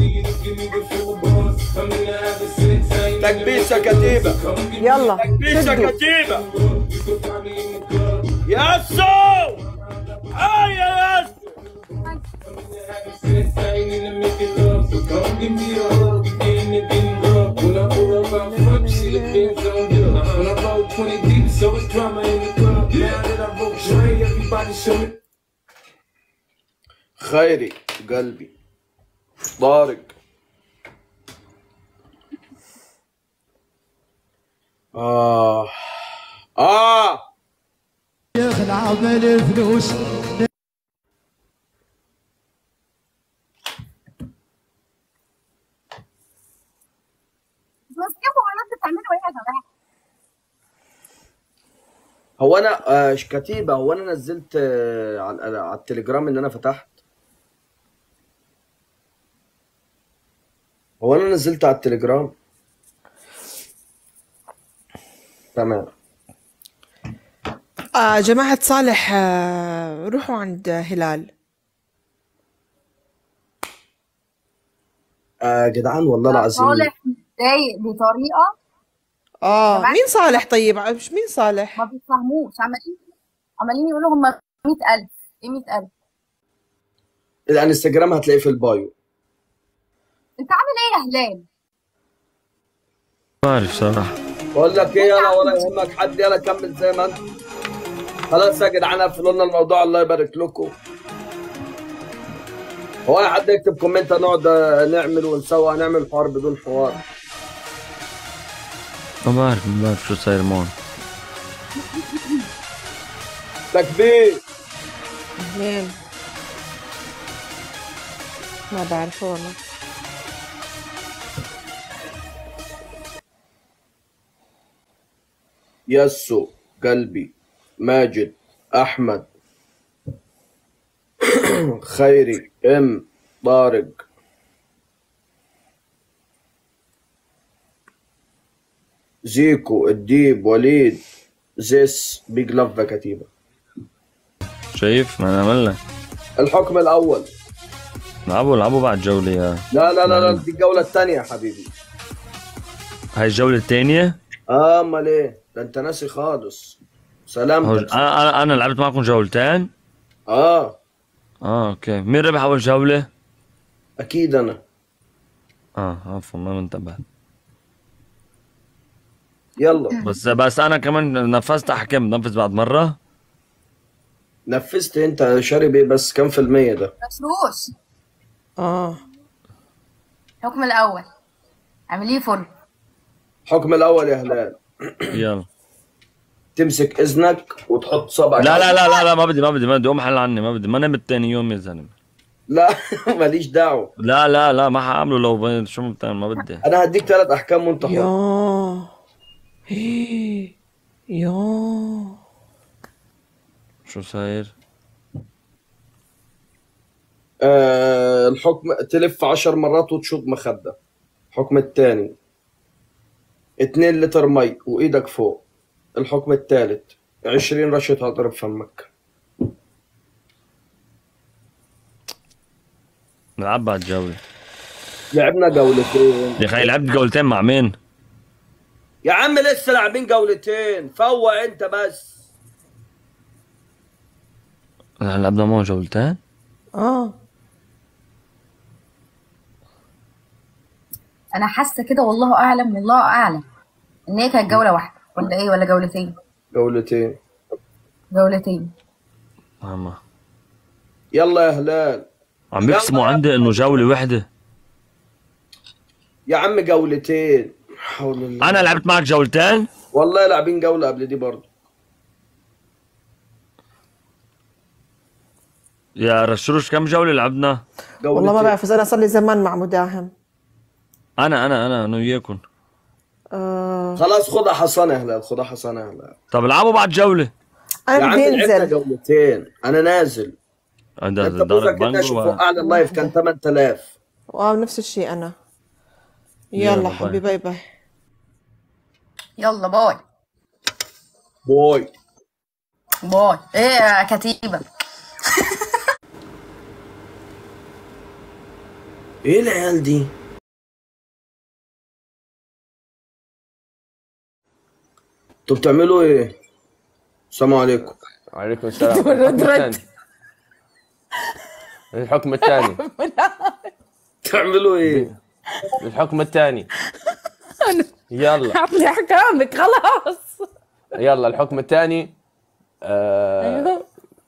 تكبيس يا كتيبة يلا تكبيس يا شدوا. كتيبة يا سو هاي يا ياسو خيري قلبي طارق آه آه يخلع بالفلوس مسكبوا ولا بتعملوا ايه يا جماعه؟ هو انا آه كتيبة هو انا نزلت آه على, على التليجرام ان انا فتحت هو انا نزلت على التليجرام تمام آه جماعة صالح آه روحوا عند هلال آه جدعان والله العظيم صالح متضايق بطريقه اه جماعة. مين صالح طيب مش مين صالح ما بيفهموش عمالين عمالين يقولوا هم 100000 ايه 100000 الانستجرام هتلاقيه في البايو انت عامل ايه يا هلال؟ ما بعرف صراحه بقول لك ايه يلا ولا يهمك حد يلا كمل زي ما انت خلاص يا جدعان قفلوا لنا الموضوع الله يبارك لكم هو اي حد يكتب كومنت هنقعد آه، نعمل ونسوي هنعمل حوار بدون حوار ما بعرف ما بعرف شو صاير معهم تكبير مين ما بعرف والله يسو قلبي ماجد احمد خيري ام طارق زيكو الديب وليد زيس بيج لاف كتيبه شايف ما انا عملنا الحكم الاول لعبوا لعبوا بعد جوله يا لا لا لا لا دي الجوله الثانيه يا حبيبي هاي الجوله الثانيه اه امال ايه ده انت ناسي خالص هو سلامتك انا انا انا لعبت معكم جولتين اه اه اوكي مين ربح اول جوله اكيد انا اه عفوا ما انتبهت يلا بس بس انا كمان نفذت احكام نفذ بعد مره نفذت انت شارب ايه بس كم في المية ده مشروش اه الحكم الاول اعمليه فل الحكم الاول يا هلال يلا تمسك اذنك وتحط صبعك لا لا لا لا لا ما بدي ما بدي ما بدي قوم حل عني ما بدي ما نمت تاني يوم يا زلمه لا ماليش دعوه لا لا لا ما حعمله لو ب- شو بتعمل ما بدي انا هديك ثلاث احكام وانت حر يا يا شو صاير؟ آه الحكم تلف عشر مرات وتشوط مخدة الحكم الثاني اتنين لتر مي وايدك فوق الحكم الثالث عشرين رشة هضرب فمك نلعب بعد جولة لعبنا جولتين يا اخي لعبت جولتين مع مين؟ يا عم لسه لاعبين جولتين فوق انت بس لعبنا معه جولتين؟ اه انا حاسه كده والله اعلم والله اعلم ان هي كانت جوله واحده ولا ايه ولا جولتين جولتين جولتين ماما يلا يا هلال عم بيقسموا عندي انه جولة وحدة يا عم جولتين حول الله انا لعبت معك جولتين؟ والله لاعبين جولة قبل دي برضه يا رشروش كم جولة لعبنا؟ والله ما بعرف اذا انا صار لي زمان مع مداهم انا انا انا انا وياكم آه خلاص خدها حصانة يا هلال خدها حصانة يا هلال طب العبوا بعد جولة يا انا عم بدي لعبنا انزل جولتين انا نازل عندها انت دارك فوزك انت شوف بانجو اعلى اللايف كان 8000 اه نفس الشيء انا يلا يلا باي. حبيبي باي باي يلا باي بوي باي ايه يا كتيبه ايه العيال دي انتوا بتعملوا ايه السلام عليكم وعليكم السلام رد الحكم رد. الثاني الحكم الثاني بتعملوا ايه الحكم الثاني يلا اعطني احكامك خلاص يلا الحكم الثاني آه ايوه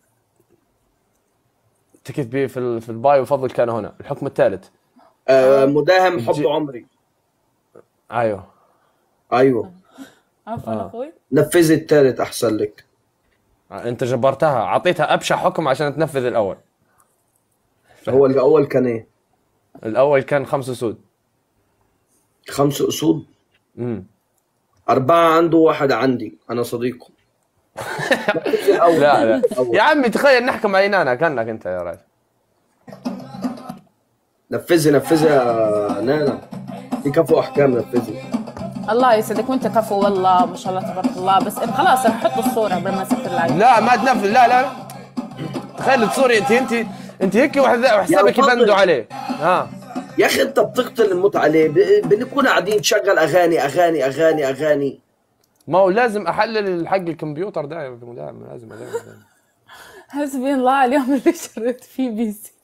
تكتبي في ال- في البايو فضل كان هنا الحكم الثالث آه مداهم حب جي- عمري ايوه ايوه عفوا آه. اخوي نفذي الثالث احسن لك انت جبرتها اعطيتها ابشع حكم عشان تنفذ الاول هو الاول كان ايه الاول كان خمس اسود خمس اسود امم اربعه عنده واحد عندي انا صديقه لا لا يا عمي تخيل نحكم عينانا كانك انت يا راجل نفذي نفذي يا نانا في كفو احكام نفذي الله يسعدك وانت كفو والله ما شاء الله تبارك الله بس خلاص حط الصوره قبل ما اسكر اللايف لا ما تنفذ لا لا تخيل تصوري انت انت انت هيك وحد- وحسابك يا فضل. يبندوا عليه ها يا اخي انت بتقتل المتعه ليه؟ ب- بنكون قاعدين تشغل اغاني اغاني اغاني اغاني ما هو لازم احلل حق الكمبيوتر دائما دائما لازم لازم حسبي الله اليوم اللي شريت فيه بيسي